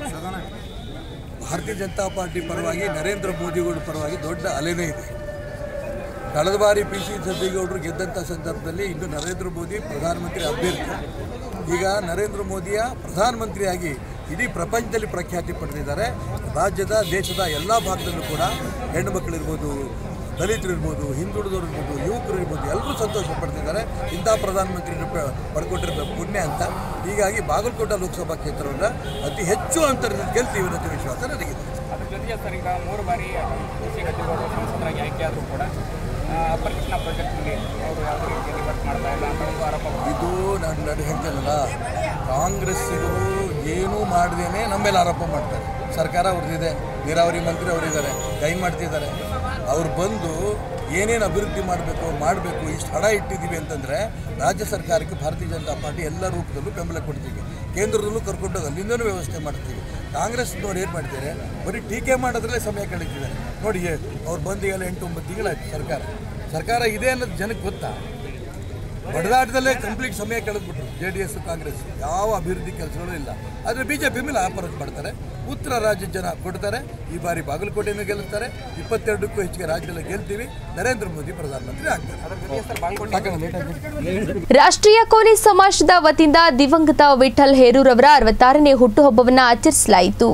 ಭಾರತೀಯ ಜನತಾ ಪಾರ್ಟಿ ಪರವಾಗಿ ನರೇಂದ್ರ ಮೋದಿಗಳ ಪರವಾಗಿ ದೊಡ್ಡ ಅಲೆನೇ ಇದೆ ಕಳೆದ ಬಾರಿ ಪಿ ಸಿ ಸದ್ದೇಗೌಡರು ಗೆದ್ದಂಥ ಸಂದರ್ಭದಲ್ಲಿ ಇಂದು ನರೇಂದ್ರ ಮೋದಿ ಪ್ರಧಾನಮಂತ್ರಿ ಅಭ್ಯರ್ಥಿ ಈಗ ನರೇಂದ್ರ ಮೋದಿಯ ಪ್ರಧಾನಮಂತ್ರಿಯಾಗಿ ಇಡೀ ಪ್ರಪಂಚದಲ್ಲಿ ಪ್ರಖ್ಯಾತಿ ಪಡೆದಿದ್ದಾರೆ ರಾಜ್ಯದ ದೇಶದ ಎಲ್ಲ ಭಾಗದಲ್ಲೂ ಕೂಡ ಹೆಣ್ಣು ಮಕ್ಕಳಿರ್ಬೋದು ದಲಿತರು ಇರ್ಬೋದು ಹಿಂದುಳಿದವರು ಇರ್ಬೋದು ಯುವಕರು ಇರ್ಬೋದು ಎಲ್ಲರೂ ಸಂತೋಷ ಪಡ್ತಿದ್ದಾರೆ ಇಂಥ ಪ್ರಧಾನಮಂತ್ರಿ ಪಡ್ಕೊಟ್ಟಿರೋ ಪುಣ್ಯ ಅಂತ ಹೀಗಾಗಿ ಬಾಗಲಕೋಟೆ ಲೋಕಸಭಾ ಕ್ಷೇತ್ರವನ್ನು ಅತಿ ಹೆಚ್ಚು ಅಂತರದಲ್ಲಿ ಗೆಲ್ತೀವಿ ಅನ್ನೋ ವಿಶ್ವಾಸ ನನಗಿದೆ ಅದ್ರ ಜೊತೆಗೆ ಸರ್ ಈಗ ಮೂರು ಬಾರಿ ಸಿ ಗದ್ದಿಗೌಡರು ಸಂಸದರಾಗಿ ಆಯ್ಕೆ ಆದರೂ ಕೂಡ ಆ, ಅಪ್ಪರ್ ಕೃಷ್ಣ ಪ್ರಾಜೆಕ್ಟ್ನಲ್ಲಿ ಅವರು ಯಾವುದೇ ರೀತಿಯಲ್ಲಿ ವರ್ಕ್ ಮಾಡ್ತಾ ಇಲ್ಲ ಅಂತ ಒಂದು ಆರೋಪ ಬಂದಿದೆ. ಇದು ನಾನು ನಡು ಹೇಳ್ತೇನಲ್ಲ ಕಾಂಗ್ರೆಸ್ಸಿಗರು ಏನೂ ಮಾಡದೇನೆ ನಮ್ಮ ಮೇಲೆ ಆರೋಪ ಮಾಡ್ತಾರೆ ಸರ್ಕಾರ ಅವ್ರದ್ದಿದೆ ನೀರಾವರಿ ಮಂತ್ರಿ ಅವರಿದ್ದಾರೆ ಕೈ ಮಾಡ್ತಿದ್ದಾರೆ ಅವ್ರು ಬಂದು ಏನೇನು ಅಭಿವೃದ್ಧಿ ಮಾಡಬೇಕು ಮಾಡಬೇಕು ಇಷ್ಟು ಹಣ ಇಟ್ಟಿದ್ದೀವಿ ಅಂತಂದರೆ ರಾಜ್ಯ ಸರ್ಕಾರಕ್ಕೆ ಭಾರತೀಯ ಜನತಾ ಪಾರ್ಟಿ ಎಲ್ಲ ರೂಪದಲ್ಲೂ ಬೆಂಬಲ ಕೊಡ್ತೀವಿ ಕೇಂದ್ರದಲ್ಲೂ ಕರ್ಕೊಂಡು ಹೋಗಿ ಅಲ್ಲಿಂದನೂ ವ್ಯವಸ್ಥೆ ಮಾಡ್ತೀವಿ ಕಾಂಗ್ರೆಸ್ನವ್ರು ಏನು ಮಾಡ್ತಾರೆ ಬರೀ ಟೀಕೆ ಮಾಡೋದ್ರಲ್ಲೇ ಸಮಯ ಕಳೀತಿದ್ದಾರೆ ನೋಡಿ ಅವ್ರು ಬಂದು ಎಲ್ಲ ಎಂಟು ಒಂಬತ್ತು ತಿಂಗಳಾಯ್ತು ಸರ್ಕಾರ ಸರ್ಕಾರ ಇದೆ ಅನ್ನೋದು ಜನಕ್ಕೆ ಗೊತ್ತಾ ಬಡದಾಟದಲ್ಲೇ ಕಂಪ್ಲೀಟ್ ಸಮಯ ಕಳೆದ್ಬಿಟ್ರು ಜೆ ಡಿ ಎಸ್ ಕಾಂಗ್ರೆಸ್ ಯಾವ ಅಭಿವೃದ್ಧಿ ಕೆಲಸಗಳು ಇಲ್ಲ ಆದರೆ ಬಿ ಜೆ ಪಿ ಮೇಲೆ ಆಪರೋಚ್ ಮಾಡ್ತಾರೆ ಉತ್ತರ ರಾಜ್ಯದ ಜನ ಕೊಡ್ತಾರೆ ಈ ಬಾರಿ ಬಾಗಲಕೋಟೆಯನ್ನು ಗೆಲ್ಲುತ್ತಾರೆ ಇಪ್ಪತ್ತೆರಡಕ್ಕೂ ಹೆಚ್ಚಿಗೆ ರಾಜ್ಯದಲ್ಲಿ ಗೆಲ್ತೀವಿ ನರೇಂದ್ರ ಮೋದಿ ಪ್ರಧಾನಮಂತ್ರಿ ಆಗ್ತಾರೆ ಸಾಕಣ್ಣ, ರಾಷ್ಟ್ರೀಯ ಕೋಲಿ ಸಮಾಜದ ವತಿಯಿಂದ ದಿವಂಗತ ವಿಠಲ್ ಹೇರೂರವರ ಅರವತ್ತಾರನೇ ಹುಟ್ಟುಹಬ್ಬವನ್ನು ಆಚರಿಸಲಾಯಿತು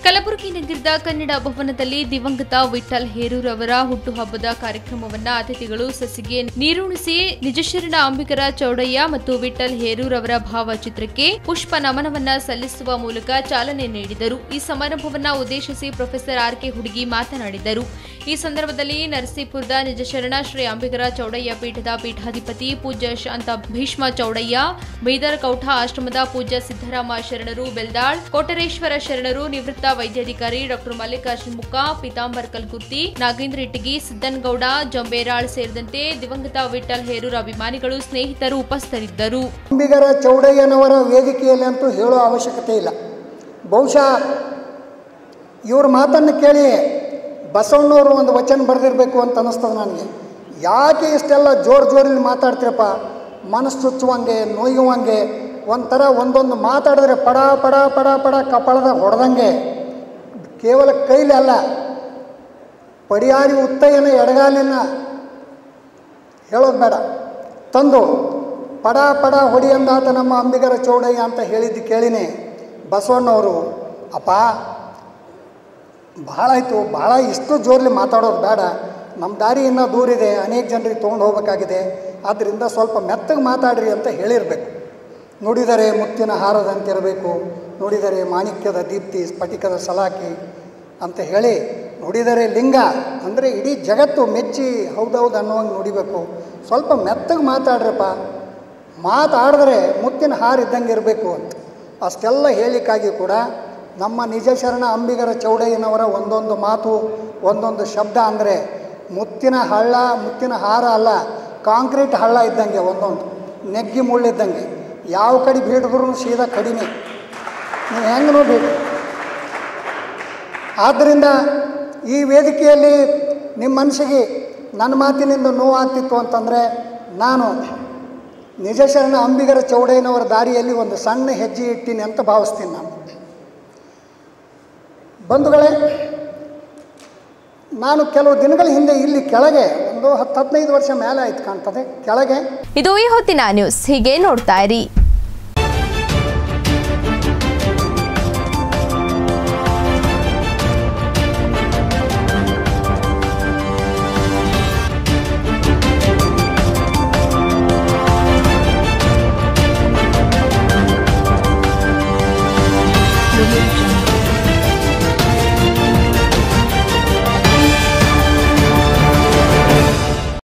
ಕಲಬುರಗಿ ನಗರದ ಕನ್ನಡ ಭವನದಲ್ಲಿ ದಿವಂಗತ ವಿಠಲ್ ಹೇರೂರ್ ಅವರ ಹುಟ್ಟುಹಬ್ಬದ ಕಾರ್ಯಕ್ರಮವನ್ನ ಅತಿಥಿಗಳು ಸಸಿಗೆ ನೀರುಣಿಸಿ ನಿಜಶರಣ ಅಂಬಿಕರ ಚೌಡಯ್ಯ ಮತ್ತು ವಿಠಲ್ ಹೇರೂರ್ ಅವರ ಭಾವಚಿತ್ರಕ್ಕೆ ಪುಷ್ಪ ನಮನವನ್ನ ಸಲ್ಲಿಸುವ ಮೂಲಕ ಚಾಲನೆ ನೀಡಿದರು ಈ ಸಮಾರಂಭವನ್ನ ಉದ್ದೇಶಿಸಿ ಪ್ರೊಫೆಸರ್ ಆರ್ ಕೆ ಹುಡುಗಿ ಮಾತನಾಡಿದರು ಈ ಸಂದರ್ಭದಲ್ಲಿ ನರಸೀಪುರದ ನಿಜಶರಣ ಶ್ರೀ ಅಂಬಿಕರ ಚೌಡಯ್ಯ ಪೀಠದ ಪೀಠಾಧಿಪತಿ ಪೂಜ್ಯ ಶಾಂತ ಭೀಷ್ಮ ಚೌಡಯ್ಯ ಬೀದರ್ ಕೌಠ ಆಶ್ರಮದ ಪೂಜ್ಯ ಸಿದ್ದರಾಮ ಶರಣರು ಬೆಲ್ದಾಳ್ ಕೋಟರೇಶ್ವರ ಶರಣರು ನಿವೃತ್ತ ವೈದ್ಯಾಧಿಕಾರಿ ಡಾಕ್ಟರ್ ಮಲ್ಲಿಕಾರ್ಜುನ್ ಮುಖ ಪೀತಾಂಬರ್ ಕಲ್ಗುರ್ತಿ ನಾಗೇಂದ್ರ ಇಟ್ಟಗಿ ಸಿದ್ದನಗೌಡ ಜಂಬೇರಾಳ್ ಸೇರಿದಂತೆ ದಿವಂಗತ ವಿಠಲ್ ಹೇರೂರ್ ಅಭಿಮಾನಿಗಳು ಸ್ನೇಹಿತರು ಉಪಸ್ಥಿತರಿದ್ದರು ಅಂಬಿಗರ ಚೌಡಯ್ಯನವರ ವೇದಿಕೆಯಲ್ಲಿ ಅಂತೂ ಹೇಳೋ ಅವಶ್ಯಕತೆ ಇಲ್ಲ ಬಹುಶಃ ಇವ್ರ ಮಾತನ್ನು ಕೇಳಿ ಬಸವಣ್ಣವರು ಒಂದು ವಚನ ಬರೆದಿರಬೇಕು ಅಂತ ಅನ್ನಿಸ್ತದೆ ನನಗೆ ಯಾಕೆ ಇಷ್ಟೆಲ್ಲ ಜೋರು ಜೋರಲ್ಲಿ ಮಾತಾಡ್ತೀರಪ್ಪ ಮನಸ್ಸು ಚುಚ್ಚುವಂಗೆ ನೋಯುವಂಗೆ ಒಂಥರ ಒಂದೊಂದು ಮಾತಾಡಿದ್ರೆ ಪಡ ಪಡ ಪಡ ಪಡ ಕಪಾಳದಾಗ ಹೊಡೆದಂಗೆ ಕೇವಲ ಕೈಲಿ ಅಲ್ಲ ಪಡಿಯಾರಿ ಉತ್ತಯ್ಯನ ಎಡಗಾಲಿನ ಹೇಳೋದು ಬೇಡ ತಂದು ಪಡ ಪಡ ಹೊಡಿ ಅಂದಾತ ನಮ್ಮ ಅಂಬಿಗರ ಚೌಡಯ್ಯ ಅಂತ ಹೇಳಿದ್ದು ಕೇಳಿನೇ ಬಸವಣ್ಣವರು ಅಪ್ಪ ಭಾಳ ಆಯಿತು ಭಾಳ ಇಷ್ಟು ಜೋರ್ಲಿ ಮಾತಾಡೋದು ಬೇಡ ನಮ್ಮ ದಾರಿ ಇನ್ನೂ ದೂರ ಇದೆ ಅನೇಕ ಜನರಿಗೆ ತೊಗೊಂಡು ಹೋಗಬೇಕಾಗಿದೆ ಆದ್ದರಿಂದ ಸ್ವಲ್ಪ ಮೆತ್ತಗೆ ಮಾತಾಡ್ರಿ ಅಂತ ಹೇಳಿರಬೇಕು ನುಡಿದರೆ ಮುತ್ತಿನ ಹಾರದಂತಿರಬೇಕು ನುಡಿದರೆ ಮಾಣಿಕ್ಯದ ದೀಪ್ತಿ ಸ್ಫಟಿಕದ ಸಲಾಕಿ ಅಂತ ಹೇಳಿ ನುಡಿದರೆ ಲಿಂಗ ಅಂದರೆ ಇಡೀ ಜಗತ್ತು ಮೆಚ್ಚಿ ಹೌದೌದು ಅನ್ನುವಂಗೆ ನುಡಿಬೇಕು ಸ್ವಲ್ಪ ಮೆತ್ತಗೆ ಮಾತಾಡ್ರಪ್ಪ ಮಾತಾಡಿದ್ರೆ ಮುತ್ತಿನ ಹಾರ ಇದ್ದಂಗೆ ಇರಬೇಕು ಅಂತ ಅಷ್ಟೆಲ್ಲ ಹೇಳಿಕ್ಕಾಗಿ ಕೂಡ ನಮ್ಮ ನಿಜ ಶರಣ ಅಂಬಿಗರ ಚೌಡಯ್ಯನವರ ಒಂದೊಂದು ಮಾತು ಒಂದೊಂದು ಶಬ್ದ ಅಂದರೆ ಮುತ್ತಿನ ಹಳ್ಳ ಮುತ್ತಿನ ಹಾರ ಅಲ್ಲ ಕಾಂಕ್ರೀಟ್ ಹಳ್ಳ ಇದ್ದಂಗೆ ಒಂದೊಂದು ನೆಗ್ಗಿ ಮುಳ್ಳಿದ್ದಂಗೆ ಯಾವ ಕಡೆ ಬೀಡಿದ್ರೂ ಸೀದಾ ಕಡಿಮೆ ನೀವು ಹೆಂಗೆ ನೋಡಿ ಆದ್ದರಿಂದ ಈ ವೇದಿಕೆಯಲ್ಲಿ ನಿಮ್ಮ ಮನಸ್ಸಿಗೆ ನನ್ನ ಮಾತಿನಿಂದ ನೋವಾಗ್ತಿತ್ತು ಅಂತಂದರೆ ನಾನು ನಿಜ ಶರಣ ಅಂಬಿಗರ ಚೌಡಯ್ಯನವರ ದಾರಿಯಲ್ಲಿ ಒಂದು ಸಣ್ಣ ಹೆಜ್ಜೆ ಇಟ್ಟಿನಿ ಅಂತ ಭಾವಿಸ್ತೀನಿ ನಾನು ಬಂಧುಗಳೇ ನಾನು ಕೆಲವು ದಿನಗಳ ಹಿಂದೆ ಇಲ್ಲಿ ಕೆಳಗೆ ಒಂದು ಹತ್ತು ಹದಿನೈದು ವರ್ಷ ಮೇಲೆ ಆಯ್ತು ಕಾಣ್ತದೆ ಕೆಳಗೆ ಇದು ಈ ಹೊತ್ತಿನ ನ್ಯೂಸ್ ಹೀಗೆ ನೋಡ್ತಾ ಇರಿ Audio Jungle.